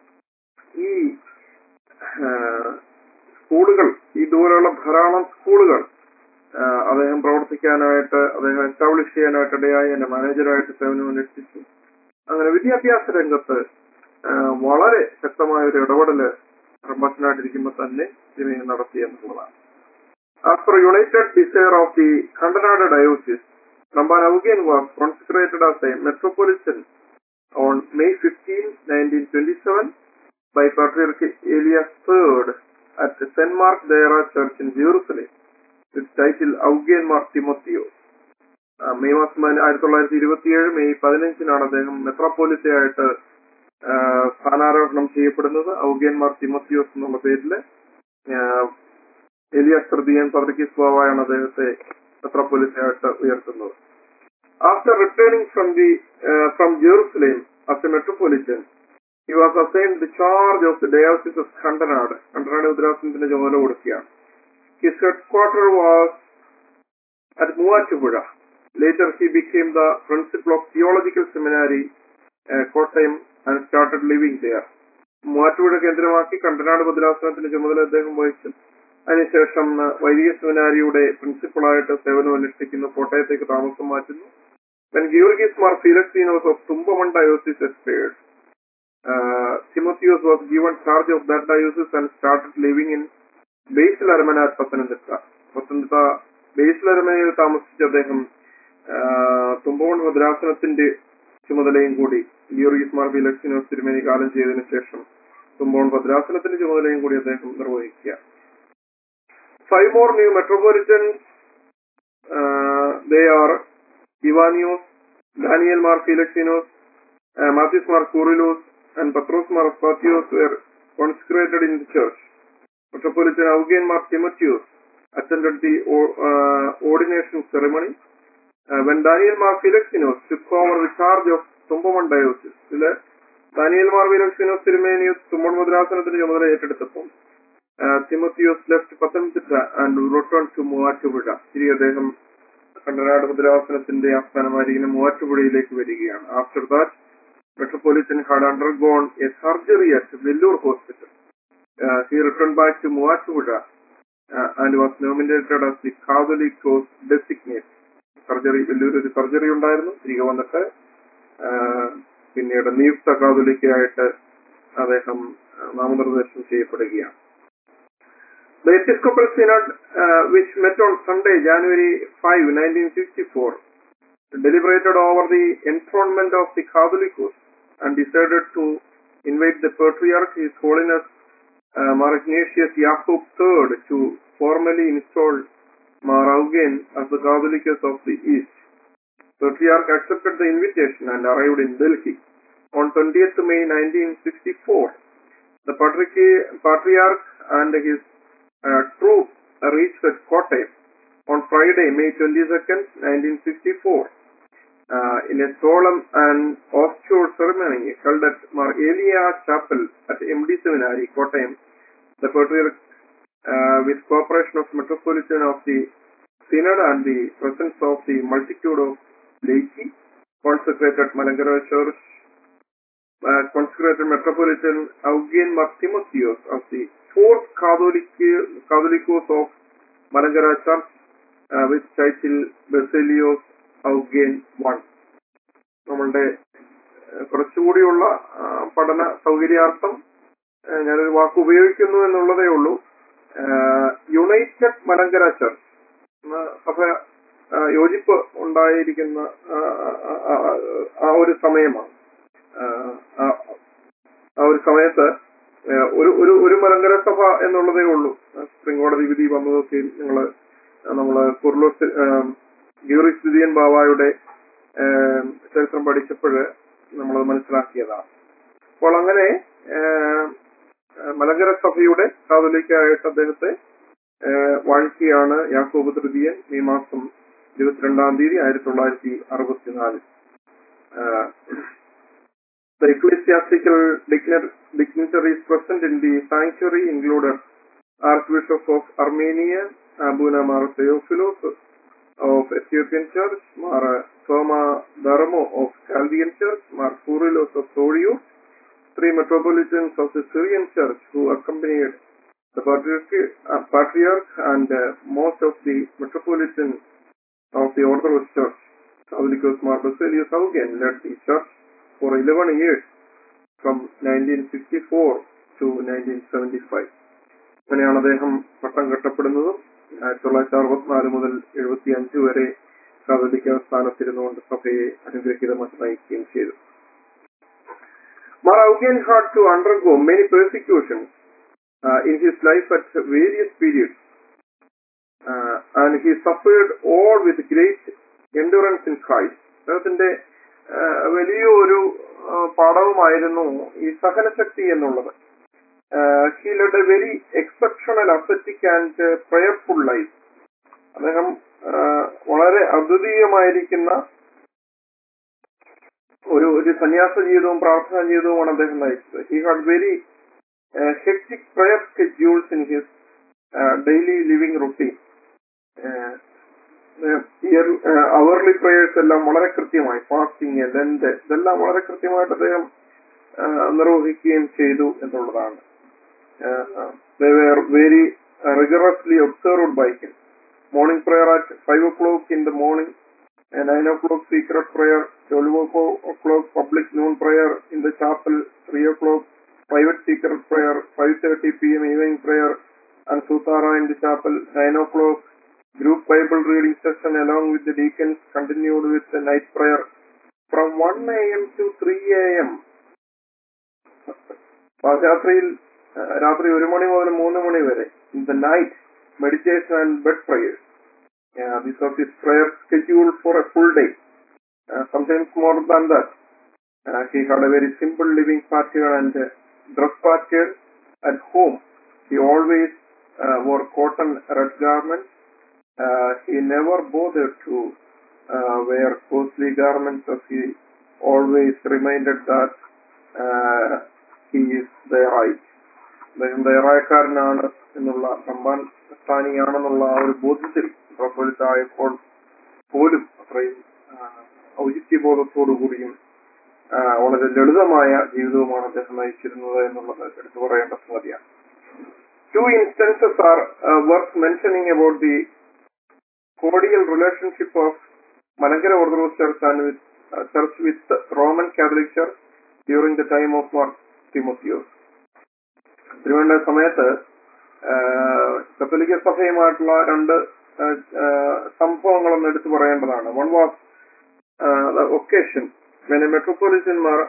ഈ ആ, സ്കൂളുകൾ ഈ ദൂരെയുള്ള ധാരാളം സ്കൂളുകൾ ആ, അദ്ദേഹം പ്രവർത്തിക്കാനായിട്ട് അദ്ദേഹം എസ്റ്റാബ്ലിഷ് ചെയ്യാനായിട്ട് ഇടയായി എന്റെ മാനേജറായിട്ട് സേവനം അനുഷ്ഠിച്ചു അങ്ങനെ വിദ്യാഭ്യാസ രംഗത്ത് ആ, വളരെ ശക്തമായ ഒരു ഇടപെടല് റംബാച്ചനായിട്ടിരിക്കുമ്പോൾ തന്നെ ഇതിനെ നടത്തി എന്നുള്ളതാണ് after united desire of the Kandanad diocese Ramban Augen was concentrated as a metropolitan on May fifteen nineteen twenty seven by patriarch Elias third at saint Mark dayara church in Jerusalem with title Augen Mar Timotheos ആ, മെയ് മാസം പതിന- ആയിരത്തി തൊള്ളായിരത്തി ഇരുപത്തിയേഴ് മെയ് പതിനഞ്ചിനാണ് അദ്ദേഹം മെത്രാപ്പോലിത്തയായിട്ട് ആ, സ്ഥാനാരോഹണം ചെയ്യപ്പെടുന്നത് ഔഗിയന്മാർ തിമോത്തിയോസ് എന്നുള്ള പേരില് ആ, എലിയാസ് തൃതീയൻ പബ്ലിക്കിസ് ബാവായാണ് അദ്ദേഹത്തെ മെത്രാപ്പോലിത്തയായിട്ട് ഉയർത്തുന്നത് after returning from the from Jerusalem as a metropolitan he was assign the charge of the diocese of Kandanad Kandanad ഉദ്രാസനത്തിന്റെ ചുമതല കൊടുക്കുകയാണ് his headquarter was at Muatupura. Later he became the principal of theological seminary uh, Kottayam and started living there. Muvattupuzha കേന്ദ്രമാക്കി കണ്ടനാട് ഭദ്രാസനത്തിന്റെ ചുമതല അദ്ദേഹം വഹിച്ചു അതിനുശേഷം ആ, വൈദിക സെമിനാരിയുടെ പ്രിൻസിപ്പളായിട്ട് സേവനം അനുഷ്ഠിക്കുന്നു കോട്ടയത്തേക്ക് താമസം മാറ്റുന്നു When Georgis Mar Felicinos of Tumbaman diocese expired, uh, Timotheus was given charge of that diocese and started living in Basil അരമന at Pathanamthitta Pathanamthitta ബേസിൽ അരമനയിൽ താമസിച്ച അദ്ദേഹം ആ, തുമ്പവൺ ഭദ്രാസനത്തിന്റെ ചുമതലയും കൂടി ഗിയോർഗീസ് മാർ ബിലക്സിനോസ് തിരുമേനി കാലം ചെയ്തതിനു ശേഷം തുമ്പവൺ ഭദ്രാസനത്തിന്റെ ചുമതലയും കൂടി അദ്ദേഹം നിർവഹിക്കുക five more new metropolitan they are Ivanios Daniel Mar Philoxenos Mathews Mar Koorilos and Pathrose Mar Pathiyos were consecrated in the church Metropolitan Augean Mark Timotheus attended the o- uh, ordination ceremony. Uh, when Daniel Mark Philoxenos took over the charge of Tumbaman Diocese, ഇതില് ദാനിയൽ മാർ ഫിലോക്സിനോസ് തിരുമേനിയോസ് തുമ്പൺ മുദ്രാസനത്തിന്റെ ചുമതല ഏറ്റെടുത്തപ്പോൾ Timotheos left Pathanamthitta and return to Muvattupuzha തിരികെ അദ്ദേഹം കണ്ടനാട് മുദ്രാസനത്തിന്റെ ആസ്ഥാനമായിരിക്കുന്ന മൂവാറ്റുപുഴയിലേക്ക് വരികയാണ് after that metropolitan had undergone a surgery at Vellore hospital uh, he returned back to Muatupura uh, and was nominated as the Catholic Coast designate. Surgery വലിയൊരു സർജറി ഉണ്ടായിരുന്നു തിരികെ വന്നിട്ട് ആ, പിന്നീട് നിയുക്ത കാതോലിക്കയായിട്ട് അദ്ദേഹം ആ, നാമനിർദ്ദേശം ചെയ്യപ്പെടുകയാണ് The Episcopal Synod, uh, which met on Sunday, January 5, 1964, deliberated over the enthronement of the Catholicos and decided to invite the Patriarch, His Holiness uh, Mar Ignatius Jakob III to formally install Mar Augen as the Catholicus of the East. Patriarch accepted the invitation and arrived in Delhi. on 20th May 1964. The patriarch, patriarch and his uh, troops reached at Kottayam on Friday, May 22nd, 1964. Uh, in a solemn and austere ceremony held at Mar Elia Chapel at MD Seminary, Kottayam, the patriarch, uh, with cooperation of Metropolitan of the Synod and the presence of the multitude of laity, consecrated Malangara Church, uh, consecrated Metropolitan Eugen Martimotheos of the fourth Catholic Catholicos of Malangara Church uh, with title Basilios Eugen one നമ്മളുടെ ഏഹ്, കുറച്ചുകൂടിയുള്ള ആ, പഠന സൗകര്യാർത്ഥം ഏഹ്, ഞാനൊരു വാക്ക് ഉപയോഗിക്കുന്നു എന്നുള്ളതേ ഉള്ളൂ United Malankara church എന്ന സഭ ആ, യോജിപ്പ് ഉണ്ടായിരിക്കുന്ന ആ, ആ, ആ, ആ ഒരു സമയമാണ് ആ, ആ ആ ഒരു സമയത്ത് ഏഹ്, ഒരു ഒരു ഒരു മലങ്കര സഭ എന്നുള്ളതേ ഉള്ളൂ സുപ്രീം കോടതി വിധി വന്നതൊക്കെ നിങ്ങള് നമ്മള് കുർലോസ് ഗ്യൂറിസ്തുതിയൻ ബാവായുടെ ഏഹ്, ചരിത്രം പഠിച്ചപ്പോഴ് നമ്മളത് മനസ്സിലാക്കിയതാണ് അപ്പോൾ അങ്ങനെ ഏഹ്, മലങ്കര സഭയുടെ കാതോലിക്കായിട്ട് അദ്ദേഹത്തെ ഏഹ്, വാഴ്ത്തിയാണ് യാക്കോബ് തൃതീയൻ ഈ മാസം ഇരുപത്തിരണ്ടാം തീയതി ആയിരത്തി തൊള്ളായിരത്തി അറുപത്തിനാല് The ecclesiastical digni- dignitaries present in the sanctuary included Archbishop of Armenia, Abuna Mar Theophilos of Ethiopian Church, Mar Thoma Dharmo of Chaldean Church, Mar Furilos of Soriu, three metropolitans of the Syrian Church who accompanied the patriarch, uh, patriarch and uh, most of the metropolitans of the Orthodox Church. Catholicos Mar Basilius Augen led the church for 11 years from 1964 to 1975. അങ്ങനെയാണ് അദ്ദേഹം പട്ടം കെട്ടപ്പെടുന്നതും ആയിരത്തി തൊള്ളായിരത്തി അറുപത്തിനാല് മുതൽ എഴുപത്തി അഞ്ച് വരെ കാതോലിക്ക സ്ഥാനത്തിരുന്നുകൊണ്ട് സഭയെ അനുഗ്രഹീതമാക്കി നയിക്കുകയും ചെയ്തു Mar Augen had to undergo many persecutions uh, in his life at various periods, uh, and he suffered all with great endurance in Christ. അദ്ദേഹത്തിന്റെ uh, വലിയൊരു uh, പാഠവുമായിരുന്നു ഈ സഹനശക്തി എന്നുള്ളത് he led a very exceptional ascetic and prayerful life അദ്ദേഹം uh, വളരെ അദ്വിതീയമായിരിക്കുന്ന ഒരു ഒരു സന്യാസ ജീവിതവും പ്രാർത്ഥനാ ജീവിതവുമാണ് അദ്ദേഹം നയിച്ചത് he had very hectic prayer schedules in his daily living routine hourly prayers എല്ലാം വളരെ കൃത്യമായി ഫാസ്റ്റിംഗ് ലെൻഡ് ഇതെല്ലാം വളരെ കൃത്യമായിട്ട് അദ്ദേഹം ആ, നിർവഹിക്കുകയും ചെയ്തു എന്നുള്ളതാണ് very rigorously observed by him morning prayer at five o'clock in the morning nine o'clock secret prayer twelve o'clock public noon prayer in the chapel, 3 o'clock private secret prayer, 5:30 p.m. evening prayer and Sutara in the chapel, 9 o'clock group Bible reading session along with the deacons continued with the night prayer from 1 a.m. to 3 a.m. രാത്രിയിൽ രാത്രി ഒരു മണി മുതൽ മൂന്ന് മണി വരെ in the night meditation and bed prayers this of his prayer schedule for a full day uh, sometimes more than that uh, he had a very simple living pattern and uh, dress pattern at home he always uh, wore cotton red garments uh, he never bothered to uh, wear costly garments as he always reminded that uh, he is theirite അദ്ദേഹം ദയറായക്കാരനാണ് എന്നുള്ള സമ്മാൻ സ്ഥാനിയാണെന്നുള്ള ആ ഒരു ബോധ്യത്തിൽ പ്രഫലിതായപ്പോൾ പോലും അത്രയും ആ, ഔചിത്യബോധത്തോടു കൂടിയും ആ, വളരെ ലളിതമായ ജീവിതവുമാണ് അദ്ദേഹം നയിച്ചിരുന്നത് എന്നുള്ളത് എടുത്തു പറയേണ്ട സംഗതിയാണ് two instances are worth mentioning about the cordial relationship of Malankara Orthodox Church and with uh, church with the Roman Catholic Church during the time of Mark Timotheus. തിരുവേണ്ട സമയത്ത് കത്തോലിക്ക സഭയുമായിട്ടുള്ള രണ്ട് ആ, ആ, സംഭവങ്ങളൊന്ന് എടുത്തു പറയേണ്ടതാണ് one was occasion when a metropolitan Mar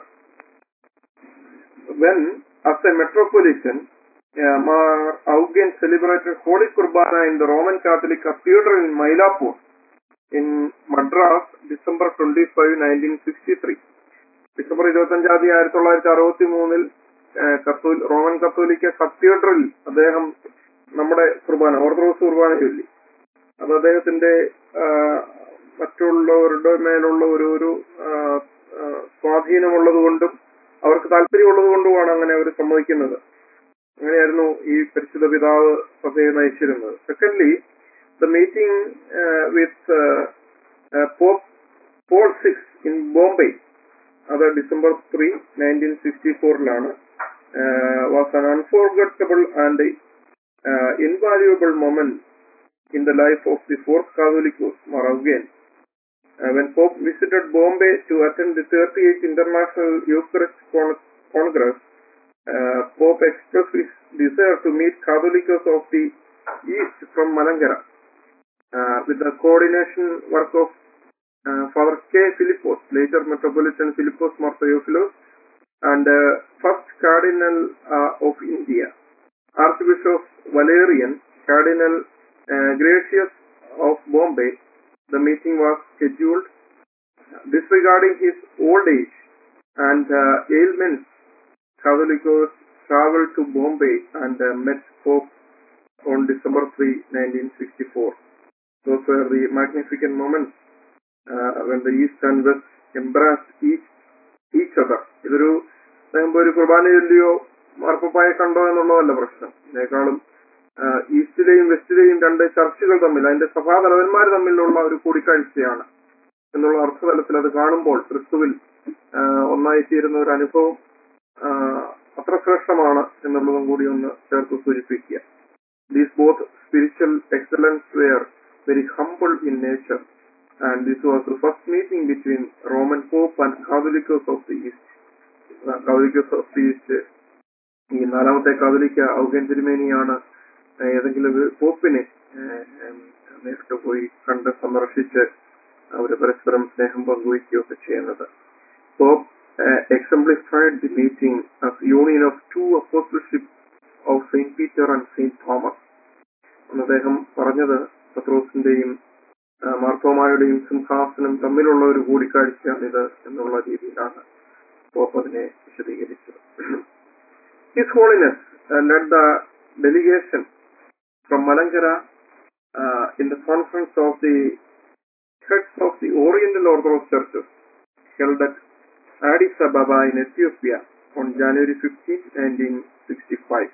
when as a metropolitan uh, Mar Augen celebrated Holy Kurbana in the Roman Catholic Cathedral in Mylapore in Madras, December 25, 1963. Bishop December ഇരുപത്തി അഞ്ചാം തീയതി ആയിരത്തി തൊള്ളായിരത്തി അറുപത്തി മൂന്നിൽ കത്തോൽ റോമൻ കത്തോലിക്ക കത്തീഡ്രലിൽ അദ്ദേഹം നമ്മുടെ കുർബാന ഓർത്തഡോക്സ് കുർബാന ചൊല്ലി അത് അദ്ദേഹത്തിന്റെ ആ, മറ്റുള്ളവരുടെ മേലുള്ള ഒരു ഒരു ആ, ആ, സ്വാധീനമുള്ളത് കൊണ്ടും അവർക്ക് താല്പര്യമുള്ളത് കൊണ്ടുമാണ് അങ്ങനെ അവർ സമ്മതിക്കുന്നത് അങ്ങനെയായിരുന്നു ഈ പരിശുദ്ധ പിതാവ് സഭയെ നയിച്ചിരുന്നത് secondly the meeting with pope Paul six in Bombay അത് ഡിസംബർ ത്രീ നയൻറ്റീൻ സിക്സ്റ്റി ഫോറിലാണ് was an unforgettable and invaluable moment in the life of the fourth Catholicos, Moravian. Uh, when Pope visited Bombay to attend the 38th International Eucharist Con- Congress, uh, Pope expressed his desire to meet Catholicos of the East from Malangara uh, with the coordination work of uh, Father K. Philippos, later Metropolitan Philippos Marthoopoulos, and uh, first Cardinal uh, of India, Archbishop Valerian, Cardinal uh, Gracious of Bombay. The meeting was scheduled. Disregarding his old age and uh, ailments, Catholicos traveled to Bombay and uh, met Pope on December 3, 1964. Those were the magnificent moments uh, when the East and West embraced each, each other. ഇതൊരു പറയുമ്പോ ഒരു കുർബാന ചൊല്ലിയോ മാർപ്പപ്പായെ കണ്ടോ എന്നുള്ളതല്ല പ്രശ്നം ഇതിനേക്കാളും ആഹ് ഈസ്റ്റിലെയും വെസ്റ്റിലെയും രണ്ട് ചർച്ചുകൾ തമ്മിൽ അതിന്റെ സഭാതലവന്മാർ തമ്മിലുള്ള ഒരു കൂടിക്കാഴ്ചയാണ് എന്നുള്ള അർത്ഥതലത്തിൽ അത് കാണുമ്പോൾ ക്രിസ്തുവിൽ ആഹ് ഒന്നായി തീരുന്ന ഒരു അനുഭവം ആഹ് അത്ര ശ്രേഷ്ഠമാണ് എന്നുള്ളതും കൂടി ഒന്ന് ചേർത്ത് സൂചിപ്പിക്കുക these both spiritual excellence were very humble in nature and this was the first meeting between Roman pope and catholicos of the east catholicos of the east ഈ നാലാമത്തെ കാതോലിക്ക ഔഗൻ തിരുമേനിയാണ് ഏതെങ്കിലും ഒരു പോപ്പിനെ ഏഹ്, ഏഹ്, നേരിട്ട് പോയി കണ്ട് സന്ദർശിച്ച് അവര് പരസ്പരം സ്നേഹം പങ്കുവയ്ക്കുകയൊക്കെ ചെയ്യുന്നത് pope exemplified the meeting union of two apostleship of saint Peter and saint Thomas എന്ന് അദ്ദേഹം പറഞ്ഞത് പത്രോസിന്റെയും ആ, മാർത്തോമായുടെയും സിംഹാസനം തമ്മിലുള്ള ഒരു കൂടിക്കാഴ്ചയാണിത് എന്നുള്ള രീതിയിലാണ് പോപ്പ് അതിനെ വിശദീകരിച്ചത് his holiness led the delegation from Malankara uh, in the conference of the heads of the Oriental Orthodox churches held at Addis Ababa in Ethiopia on January 15, 1965.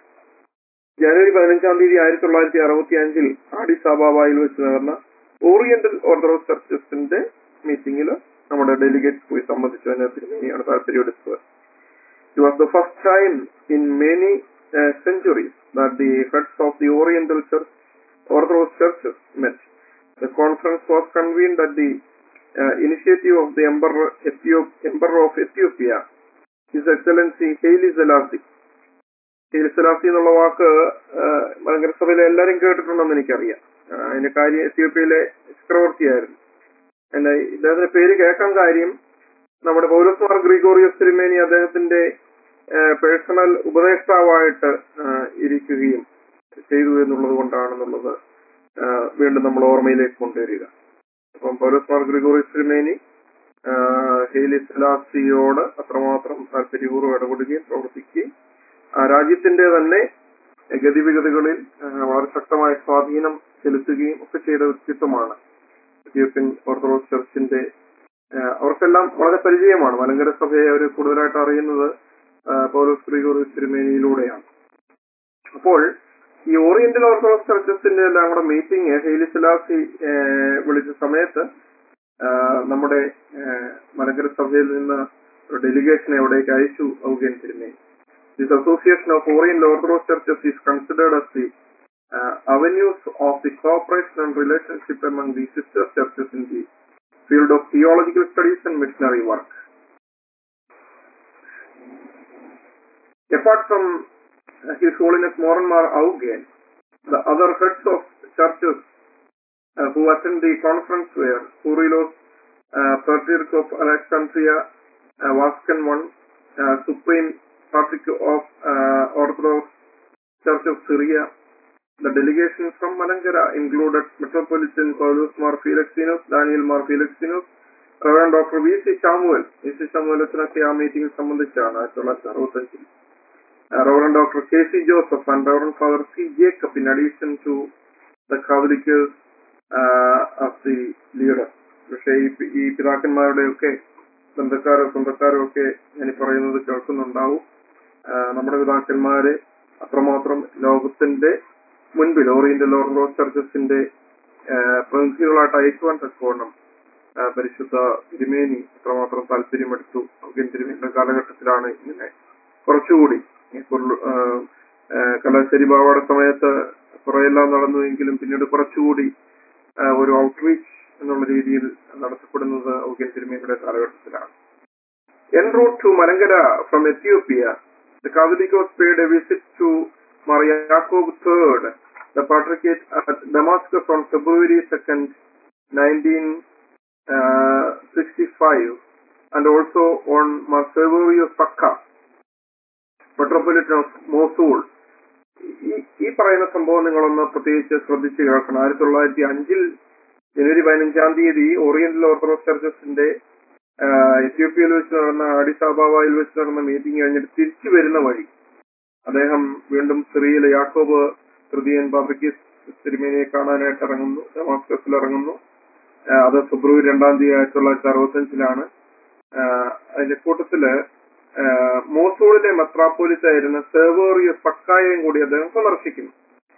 ജനുവരി പതിനഞ്ചാം തീയതി ആയിരത്തി തൊള്ളായിരത്തി അറുപത്തി അഞ്ചിൽ ആഡിസ് അബാബയിൽ വെച്ച് നടന്ന ഓറിയന്റൽ ഓർത്തഡോക്സ് ചർച്ചസിന്റെ മീറ്റിംഗിൽ നമ്മുടെ ഡെലിഗേറ്റ്സ് പോയി സംബന്ധിച്ചതിനെ തിരുമേനിയാണ് താല്പര്യമെടുത്തത് It was the first time in many uh, centuries that the heads of the Oriental Church, Orthodox churches met. The conference was convened at the uh, initiative of the Emperor, Ethiop- Emperor of Ethiopia, His Excellency Haile Selassie. Haile Selassie എന്നുള്ള വാക്ക് ആഹ്, മലങ്കര സഭയിലെ എല്ലാവരും കേട്ടിട്ടുണ്ടെന്ന് എനിക്കറിയാം ആഹ്, അതിന്റെ കാര്യം എത്യോപ്യയിലെ ചക്രവർത്തിയായിരുന്നു എന്റെ ഇദ്ദേഹത്തിന്റെ പേര് കേൾക്കാൻ കാര്യം നമ്മുടെ പൗരസ് മാർ ഗ്രിഗോറിയസ് തിരുമേനി അദ്ദേഹത്തിന്റെ പേഴ്സണൽ ഉപദേഷ്ടാവായിട്ട് ആഹ്, ഇരിക്കുകയും ചെയ്തു എന്നുള്ളത് കൊണ്ടാണെന്നുള്ളത് ആഹ്, വീണ്ടും നമ്മൾ ഓർമ്മയിലേക്ക് കൊണ്ടുവരിക അപ്പം പൗരസ് മാർ ഗ്രിഗോറിയസ് തിരുമേനി ആഹ്, ഹെയ്ലി സെലാസിയോട് അത്രമാത്രം താല്പര്യപൂർവ്വം ഇടപെടുകയും പ്രവർത്തിക്കുകയും ആ രാജ്യത്തിന്റെ തന്നെ ഗതിവിഗതികളിൽ ആഹ്, വളരെ ശക്തമായ സ്വാധീനം ചെലുത്തുകയും ഒക്കെ ചെയ്ത വ്യക്തിത്വമാണ് എത്യോപ്യൻ ഓർത്തഡോക്സ് ചർച്ചിന്റെ ആഹ് അവർക്കെല്ലാം വളരെ പരിചയമാണ് മലങ്കര സഭയെ അവർ കൂടുതലായിട്ട് അറിയുന്നത് ആഹ് പൗലോസ് ഗ്രിഗോറിയസ് തിരുമേനിയിലൂടെയാണ് അപ്പോൾ ഈ ഓറിയന്റൽ ഓർത്തഡോക്സ് ചർച്ചസിന്റെ എല്ലാം കൂടെ മീറ്റിംഗ് ഹെയ്ലി സെലാസി ആഹ് വിളിച്ച സമയത്ത് ആഹ് നമ്മുടെ ആഹ് മലങ്കര സഭയിൽ നിന്ന് ഒരു ഡെലിഗേഷനെ അവിടേക്ക് അയച്ചു ഔഗൻ തിരുമേനി this association of oriental orthodox churches is considered as the uh, avenues of the cooperation and relationship among the sister churches in the field of theological studies and missionary work. Apart from uh, His Holiness Moranmar Augen, the other heads of churches uh, who attend the conference were Kurilos, uh, Patriarch of Alexandria, uh, Vascan I, uh, Supreme Patriarch of uh, Orthodox Church of Syria, the delegation from Malankara included Metropolitan Paulus Mar Felixinus, Daniel Mar Felixinus, reverend doctor V C Samuel V C ശാമുവലത്തിനൊക്കെ ആ meeting സംബന്ധിച്ചാണ് ആയിരത്തി തൊള്ളായിരത്തി അറുപത്തഞ്ചിൽ reverend doctor K C Joseph and reverend father C Jacob in addition to the catholic of the leader പക്ഷേ ഈ P- ഈ പിതാക്കന്മാരുടെ ഒക്കെ ബന്ധക്കാരോ സ്വന്തക്കാരോ ഒക്കെ ഞാൻ ഈ പറയുന്നത് കേൾക്കുന്നുണ്ടാവും ആ, നമ്മുടെ പിതാക്കന്മാരെ അത്രമാത്രം ലോകത്തിന്റെ മുൻപിൽ ഓറിയന്റൽ ഓർത്തഡോക്സ് ചർച്ചസിന്റെ ആ, പ്രതിനിധികളായിട്ട് അയക്കുവാൻ തക്കവണ്ണം ആ, പരിശുദ്ധ തിരുമേനി അത്രമാത്രം താല്പര്യമെടുത്തു ഔഗ്യൻ തിരുമേനിയുടെ കാലഘട്ടത്തിലാണ് ഇങ്ങനെ കുറച്ചുകൂടി ഈ കുർലു- ആ, ആ, കലാശ്ശേരി ബാവയുടെ സമയത്ത് കുറെയെല്ലാം നടന്നുവെങ്കിലും പിന്നീട് കുറച്ചുകൂടി ആ, ഒരു ഔട്ട്റീച്ച് എന്നുള്ള രീതിയിൽ നടത്തപ്പെടുന്നത് ഔഗ്യൻ തിരുമേനിയുടെ കാലഘട്ടത്തിലാണ് En route to Malangala from Ethiopia, the Catholicos paid a visit to Mar Yaakov III, the Patriarchate at Damascus on February 2nd, 1965, and also on Mar Severio Sakka, Metropolitan of Mosul. ഈ ഈ പറയുന്ന സംഭവം നിങ്ങളൊന്ന് പ്രത്യേകിച്ച് ശ്രദ്ധിച്ച് കേൾക്കണം ആയിരത്തി തൊള്ളായിരത്തി അഞ്ചിൽ ജനുവരി പതിനഞ്ചാം തീയതി ഓറിയന്റൽ ഓർത്തഡോക്സ് ചർച്ചസിന്റെ ആഹ് എത്യോപ്യയിൽ വെച്ച് നടന്ന അഡിസാബാവയിൽ വെച്ച് നടന്ന മീറ്റിംഗ് കഴിഞ്ഞിട്ട് തിരിച്ചു വരുന്ന വഴി അദ്ദേഹം വീണ്ടും സിറിയയിലെ യാക്കോബ് തൃതീയൻ പാബ്രിക്കിസ് തിരുമേനിയെ കാണാനായിട്ട് ഇറങ്ങുന്നു ഡമാസ്കസിൽ ഇറങ്ങുന്നു ആഹ് അത് ഫെബ്രുവരി രണ്ടാം തീയതി ആയിരത്തി തൊള്ളായിരത്തി അറുപത്തഞ്ചിലാണ് ആഹ് അതിന്റെ കൂട്ടത്തില് ആഹ് മോസൂളിലെ മെത്രാപ്പോലിത്തായിരുന്ന സെവേറിയോ സക്കായെയും കൂടി അദ്ദേഹം സന്ദർശിക്കുന്നു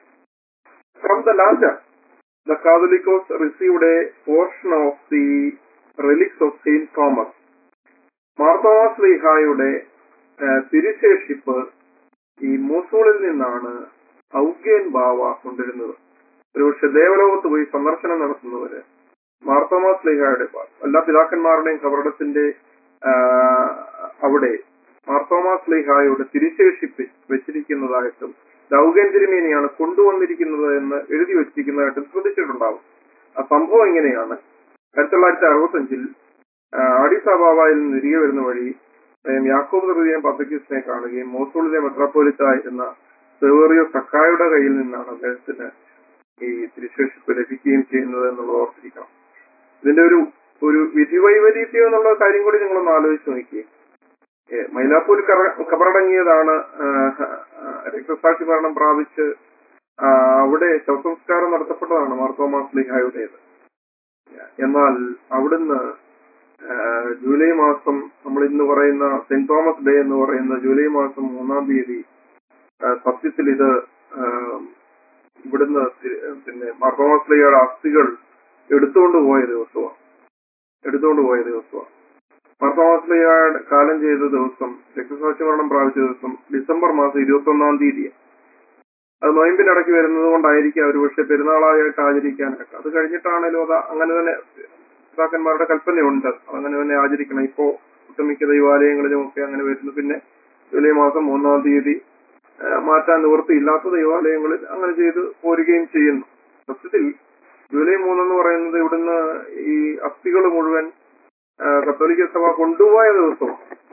from the lander the Catholicos received a portion of the relics of Saint Thomas. മാർത്തോമാസ് ലീഹായുടെ തിരുശേഷിപ്പ് ഈ മൂസൂളിൽ നിന്നാണ് ഔഗ്യൻ ബാവ കൊണ്ടിരുന്നത് ഒരുപക്ഷെ ദേവലോകത്ത് പോയി സന്ദർശനം നടത്തുന്നവര് മാർത്തോമാസ് ലീഹായുടെ എല്ലാ പിതാക്കന്മാരുടെയും കബറിടത്തിന്റെ ആ, അവിടെ മാർത്തോമാസ് ലീഹായുടെ തിരുശേഷിപ്പ് വെച്ചിരിക്കുന്നതായിട്ടും ദൗഗൻ തിരുമേനിയാണ് കൊണ്ടുവന്നിരിക്കുന്നത് എന്ന് എഴുതി വെച്ചിരിക്കുന്നതായിട്ടും ശ്രദ്ധിച്ചിട്ടുണ്ടാവും ആ സംഭവം ഇങ്ങനെയാണ് ആയിരത്തി തൊള്ളായിരത്തി അറുപത്തഞ്ചിൽ ആഡിസാബാബയിൽ നിന്ന് തിരികെ വരുന്ന വഴി അദ്ദേഹം യാക്കോബ് ഹൃദയം പത്തക്കിസിനെ കാണുകയും മോസൂളിലെ മെത്രാപ്പോലിത്തായിരുന്ന സെവേറിയോ സക്കായുടെ കയ്യിൽ നിന്നാണ് അദ്ദേഹത്തിന് ഈ തിരുശേഷിപ്പ് ലഭിക്കുകയും ചെയ്യുന്നത് എന്നുള്ളത് ഓർത്തിരിക്കണം ഇതിന്റെ ഒരു ഒരു വിധിവൈപരീത്യം എന്നുള്ള കാര്യം കൂടി നിങ്ങളൊന്ന് ആലോചിച്ച് നോക്കിയേ ഏ, മൈലാപ്പൂർ കറ- കബറടങ്ങിയതാണ് ആ, ആ, രക്തസാക്ഷി മരണം പ്രാപിച്ച് ആ, അവിടെ ശവസംസ്കാരം നടത്തപ്പെട്ടതാണ് മാർത്തോമാസ് ലിഹായുടേത് എന്നാൽ അവിടുന്ന് ആ, ജൂലൈ മാസം നമ്മൾ ഇന്ന് പറയുന്ന സെന്റ് തോമസ് ഡേ എന്ന് പറയുന്ന ജൂലൈ മാസം മൂന്നാം തീയതി ആ, സത്യത്തിൽ ഇത് ആ, ഇവിടുന്ന് തി- പിന്നെ മാർത്തോമാസ് ലിഹയുടെ അസ്ഥികൾ എടുത്തുകൊണ്ട് പോയ ദിവസമാണ് എടുത്തുകൊണ്ട് പോയ ദിവസമാണ് മാർത്തോമാസ്ലിയുടെ കാലം ചെയ്ത ദിവസം രക്തസാക്ഷി മരണം പ്രാപിച്ച ദിവസം ഡിസംബർ മാസം ഇരുപത്തി ഒന്നാം തീയതി അത് നൊയമ്പിനിടയ്ക്ക് വരുന്നത് കൊണ്ടായിരിക്കും അവർ പക്ഷെ പെരുന്നാളായിട്ട് ആചരിക്കാനായിട്ട് അത് കഴിഞ്ഞിട്ടാണേലും അത് അങ്ങനെ തന്നെ പിതാക്കന്മാരുടെ കൽപ്പനയുണ്ട് അതങ്ങനെ തന്നെ ആചരിക്കണം ഇപ്പോ ഒട്ടുമിക്ക ദൈവാലയങ്ങളിലും ഒക്കെ അങ്ങനെ വരുന്നു പിന്നെ ജൂലൈ മാസം മൂന്നാം തീയതി ആ, മാറ്റാൻ നിവൃത്തിയില്ലാത്ത ദൈവാലയങ്ങളിൽ അങ്ങനെ ചെയ്ത് പോരുകയും ചെയ്യുന്നു സത്യത്തിൽ ജൂലൈ മൂന്നെന്ന് പറയുന്നത് ഇവിടുന്ന് ഈ അസ്ഥികൾ മുഴുവൻ ആ, കത്തോലിക്ക സഭ കൊണ്ടുപോയ ദിവസം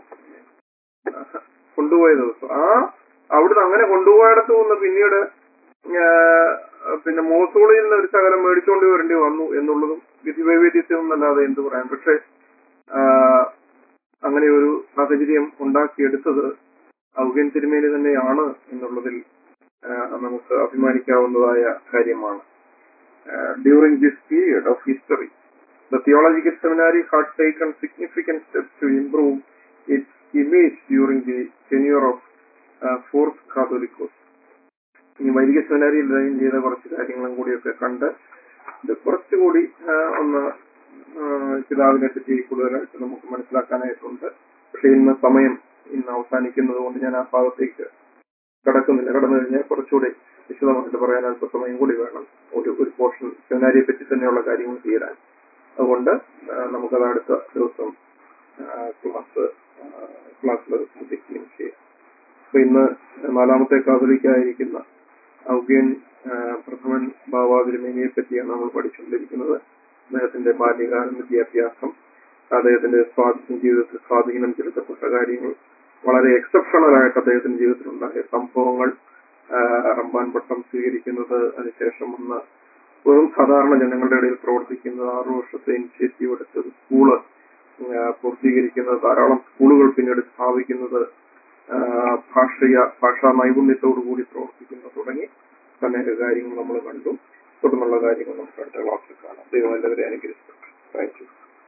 കൊണ്ടുപോയ ദിവസം ആ അവിടുന്ന് അങ്ങനെ കൊണ്ടുപോയിടത്ത് നിന്ന് പിന്നീട് ആ, പിന്നെ മോസൂളിൽ നിന്ന് ഒരു ശകലം മേടിച്ചുകൊണ്ട് വരേണ്ടി വന്നു എന്നുള്ളതും വിധിവൈവിധ്യത്തിൽ എന്നല്ലാതെ എന്ത് പറയാൻ പക്ഷെ ആ, അങ്ങനെ ഒരു സാഹചര്യം ഉണ്ടാക്കിയെടുത്തത് ഔഗ്യൻ തിരുമേനി തന്നെയാണ് എന്നുള്ളതിൽ ആ, നമുക്ക് അഭിമാനിക്കാവുന്നതായ കാര്യമാണ് during this period of history The Theological Seminary had taken significant steps to improve its image during the tenure of uh, Fourth Catholicos. ഈ വൈദിക സെമിനാരിയിൽ ലൈൻ ചെയ്ത കുറച്ച് കാര്യങ്ങളും കൂടിയൊക്കെ കണ്ട് ഇത് കുറച്ചുകൂടി ആ, ഒന്ന് ആ, പിതാവിനെ പറ്റി കൂടുതലായിട്ട് നമുക്ക് മനസ്സിലാക്കാനായിട്ടുണ്ട് പക്ഷെ ഇന്ന് സമയം ഇന്ന് അവസാനിക്കുന്നത് കൊണ്ട് ഞാൻ ആ ഭാഗത്തേക്ക് കടക്കുന്നില്ല കടന്നു കഴിഞ്ഞാൽ കുറച്ചുകൂടി വിശദമായിട്ട് പറയാൻ അല്പസമയം കൂടി വേണം ഒരു ഒരു പോർഷൻ സെമിനാരിയെ പറ്റി തന്നെയുള്ള കാര്യങ്ങൾ തീരാൻ അതുകൊണ്ട് ആ, നമുക്കത് അടുത്ത ദിവസം ആ, ക്ലാസ് ആ, ക്ലാസ്സിൽ അത് ശ്രദ്ധിക്കുകയും ചെയ്യാം അപ്പൊ ഇന്ന് നാലാമത്തെ കാതലിക്കായിരിക്കുന്ന ഔഗ്യൻ ആ, പ്രഥമൻ ബാബാ തിരുമേനിയെ പറ്റിയാണ് നമ്മൾ പഠിച്ചുകൊണ്ടിരിക്കുന്നത് അദ്ദേഹത്തിന്റെ ബാല്യകാലം വിദ്യാഭ്യാസം അദ്ദേഹത്തിന്റെ സ്വാധീനം ജീവിതത്തിൽ സ്വാധീനം ചെലുത്തപ്പെട്ട കാര്യങ്ങൾ വളരെ എക്സെപ്ഷണൽ ആയിട്ട് അദ്ദേഹത്തിന്റെ ജീവിതത്തിലുണ്ടായ സംഭവങ്ങൾ ആ, റംബാൻ പട്ടം സ്വീകരിക്കുന്നത് അതിനുശേഷം വന്ന വെറും സാധാരണ ജനങ്ങളുടെ ഇടയിൽ പ്രവർത്തിക്കുന്നത് ആറു വർഷത്തെ ഇനിഷ്യേറ്റീവ് എടുത്തത് സ്കൂള് ആ, പൂർത്തീകരിക്കുന്നത് ധാരാളം സ്കൂളുകൾ പിന്നീട് സ്ഥാപിക്കുന്നത് ആ, ഭാഷയ ഭാഷാ നൈപുണ്യത്തോടു കൂടി പ്രവർത്തിക്കുന്നത് തുടങ്ങി അനേക കാര്യങ്ങൾ നമ്മൾ കണ്ടു തുടർന്നുള്ള കാര്യങ്ങൾ നമുക്ക് അടുത്ത ക്ലാസ്സിൽ കാണാം ദൈവം എല്ലാവരെയും അനുഗ്രഹിക്കട്ടെ താങ്ക് യു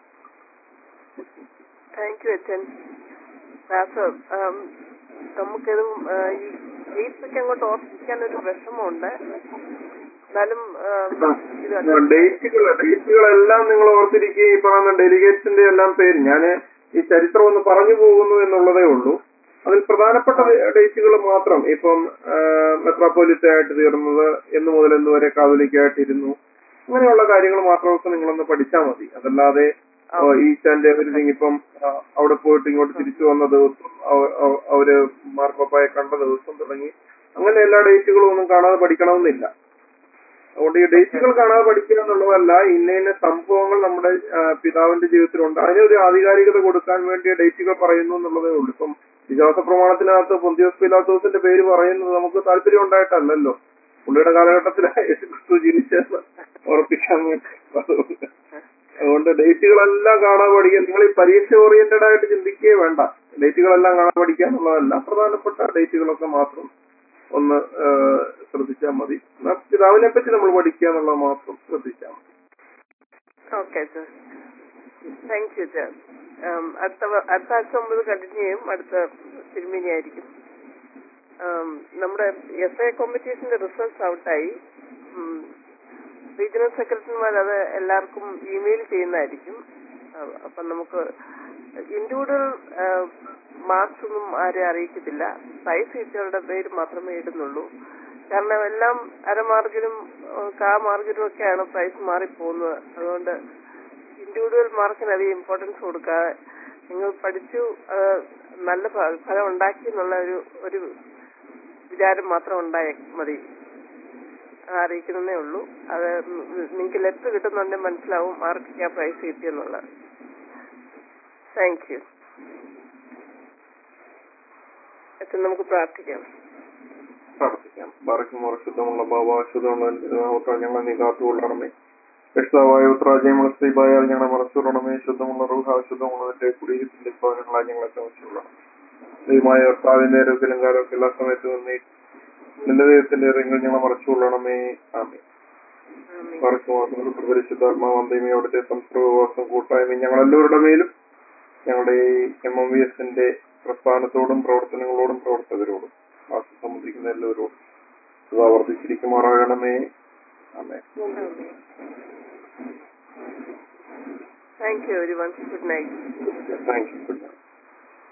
താങ്ക് യു അച്ഛൻ ദാസ് ആം, നമുക്കിത് ആ, ഈ ഡേറ്റ്സ് ഒക്കെ അങ്ങോട്ട് ഓർപ്പിക്കാൻ ഒരു വിഷമമുണ്ട് എന്നാലും ആം, ഇത് അച്ഛൻ- ഡേറ്റുകൾ ഡേറ്റുകളെല്ലാം നിങ്ങൾ ഓർത്തിരിക്കുകയും ഈ പറയുന്ന ഡെലിഗേറ്റ്സിന്റെ എല്ലാം പേര് ഞാൻ ഈ ചരിത്രം ഒന്ന് പറഞ്ഞു പോകുന്നു എന്നുള്ളതേ ഉള്ളൂ അതിൽ പ്രധാനപ്പെട്ട ഡേറ്റുകൾ മാത്രം ഇപ്പം മെത്രാപ്പോലിത്ത ആയിട്ട് തീർന്നത് എന്ന് മുതൽ എന്ന് വരെ കാതോലിക്കായിട്ടിരുന്നു അങ്ങനെയുള്ള കാര്യങ്ങൾ മാത്രമൊക്കെ നിങ്ങളൊന്ന് പഠിച്ചാൽ മതി അതല്ലാതെ ആ. ഈച്ച് ആൻഡ് എവരിതിങ് ഇപ്പം ആ, അവിടെ പോയിട്ട് ഇങ്ങോട്ട് തിരിച്ചു വന്ന ദിവസം അവ- അവ- അവര് മാർപ്പാപ്പായെ കണ്ട ദിവസം തുടങ്ങി അങ്ങനെ എല്ലാ ഡേറ്റുകളും ഒന്നും കാണാതെ പഠിക്കണമെന്നില്ല അതുകൊണ്ട് ഈ ഡേറ്റുകൾ കാണാതെ പഠിക്കുക എന്നുള്ളതല്ല ഇന്ന ഇന്ന സംഭവങ്ങൾ നമ്മുടെ ആ, പിതാവിന്റെ ജീവിതത്തിലുണ്ട് അതിനൊരു ആധികാരികത കൊടുക്കാൻ വേണ്ടി ഡേറ്റുകൾ പറയുന്നു എന്നുള്ളതേ ഉള്ളൂ ഇപ്പം വിശ്വാസ പ്രമാണത്തിനകത്ത് പൊന്തിയോസ് പിലാത്തോസിന്റെ പേര് പറയുന്നത് നമുക്ക് താല്പര്യം ഉണ്ടായിട്ടല്ലല്ലോ പുള്ളിയുടെ കാലഘട്ടത്തിലാണ് യേശു ക്രിസ്തു ജീവിച്ചതെന്ന് ഉറപ്പിക്കാൻ വേണ്ടി അതുകൊണ്ട് അതുകൊണ്ട് ഡേറ്റുകളെല്ലാം കാണാൻ പഠിക്കുക നിങ്ങൾ ഈ പരീക്ഷ ഓറിയന്റഡ് ആയിട്ട് ചിന്തിക്കുകയേ വേണ്ട ഡേറ്റുകളെല്ലാം കാണാൻ പഠിക്കുക എന്നുള്ളതല്ല പ്രധാനപ്പെട്ട ഡേറ്റുകളൊക്കെ മാത്രം ഒന്ന് ശ്രദ്ധിച്ചാൽ മതി എന്നാൽ പിതാവിനെ പറ്റി നമ്മൾ പഠിക്കുക എന്നുള്ളത് മാത്രം ശ്രദ്ധിച്ചാൽ മതി okay sir thank you sir അടുത്ത വ- അടുത്ത ആഴ്ച നമ്മൾ കണ്ടിന്യൂ ചെയ്യും അടുത്ത തിരുമേനി ആയിരിക്കും ആം, നമ്മുടെ എസ് എ കോമ്പറ്റീഷന്റെ റിസൾട്ട്സ് ഔട്ടായി റീജിയണൽ സെക്രട്ടറിമാർ അത് എല്ലാവർക്കും ഇമെയിൽ ചെയ്യുന്നതായിരിക്കും ആ, അപ്പം നമുക്ക് ഇൻഡിവിജ്വൽ മാർക്സ് ഒന്നും ആരെയും അറിയിക്കത്തില്ല പ്രൈസ് സീറ്റുകളുടെ പേര് മാത്രമേ ഇടുന്നുള്ളൂ കാരണം എല്ലാം അരമാർക്കിനും ഏഹ്, കാ മാർക്കിനും ഒക്കെയാണ് പ്രൈസ് മാറിപ്പോകുന്നത് അതുകൊണ്ട് ഇൻഡിവിജ്വൽ മാർക്കിന് അധികം ഇമ്പോർട്ടൻസ് കൊടുക്കാതെ നിങ്ങൾ പഠിച്ചു അത് നല്ല ഫ- ഫലം ഉണ്ടാക്കി എന്നുള്ള ഒരു ഒരു വിചാരം മാത്രം ഉണ്ടായ മതി അറിയിക്കുന്നതേ ഉള്ളൂ അത് നിങ്ങൾക്ക് ലെറ്റർ കിട്ടുന്നുണ്ടെങ്കിൽ മനസ്സിലാവും ആർക്കൊക്കെ ആ പ്രൈസ് കിട്ടിയെന്നുള്ളത് താങ്ക് യു അച്ഛൻ നമുക്ക് പ്രാർത്ഥിക്കാം പ്രാർത്ഥിക്കാം ബാറയ്ക്കുമാർ ശുദ്ധമുള്ള ബാബ ശുദ്ധമുള്ള ഞങ്ങളെ നീ കാത്തുകൊള്ളണമേ രക്ഷിതാവായ ഉത്രാജയമുള്ള സ്ത്രീബായാൽ ഞങ്ങളെ മറച്ചുകൊള്ളണമേ ശുദ്ധമുള്ള റൂഹ ശുദ്ധമുള്ളതിന്റെ കുടിയിരിപ്പിന്റെ ഭവനങ്ങളായി ഞങ്ങളെ ചമച്ചുകൊള്ളണം ദൈവമായ കർത്താവിന്റെ ആരോഗ്യം കാലമൊക്കെ എല്ലാ സമയത്തും നിന്നേ നിന്റെ ദൈവത്തിന്റെ ഇറങ്ങൾ ഞങ്ങളെ മറച്ചുകൊള്ളണമേ ആമേ ആമേൻ. പാർക്കുമാർ പരിശുദ്ധാത്മാവന്തയമേ അവിടുത്തെ സംസ്കൃതവാസം കൂട്ടായ്മയും ഞങ്ങളെല്ലാവരുടെ മേലും ഞങ്ങളുടെ എം എം വി എസിന്റെ പ്രസ്ഥാനത്തോടും പ്രവർത്തനങ്ങളോടും പ്രവർത്തകരോടും വാക്ക് സംബന്ധിക്കുന്ന എല്ലാവരോടും ഇത് ആവർത്തിച്ചിരിക്കുമാറാകണമേ ആമേ thank you everyone good night thank U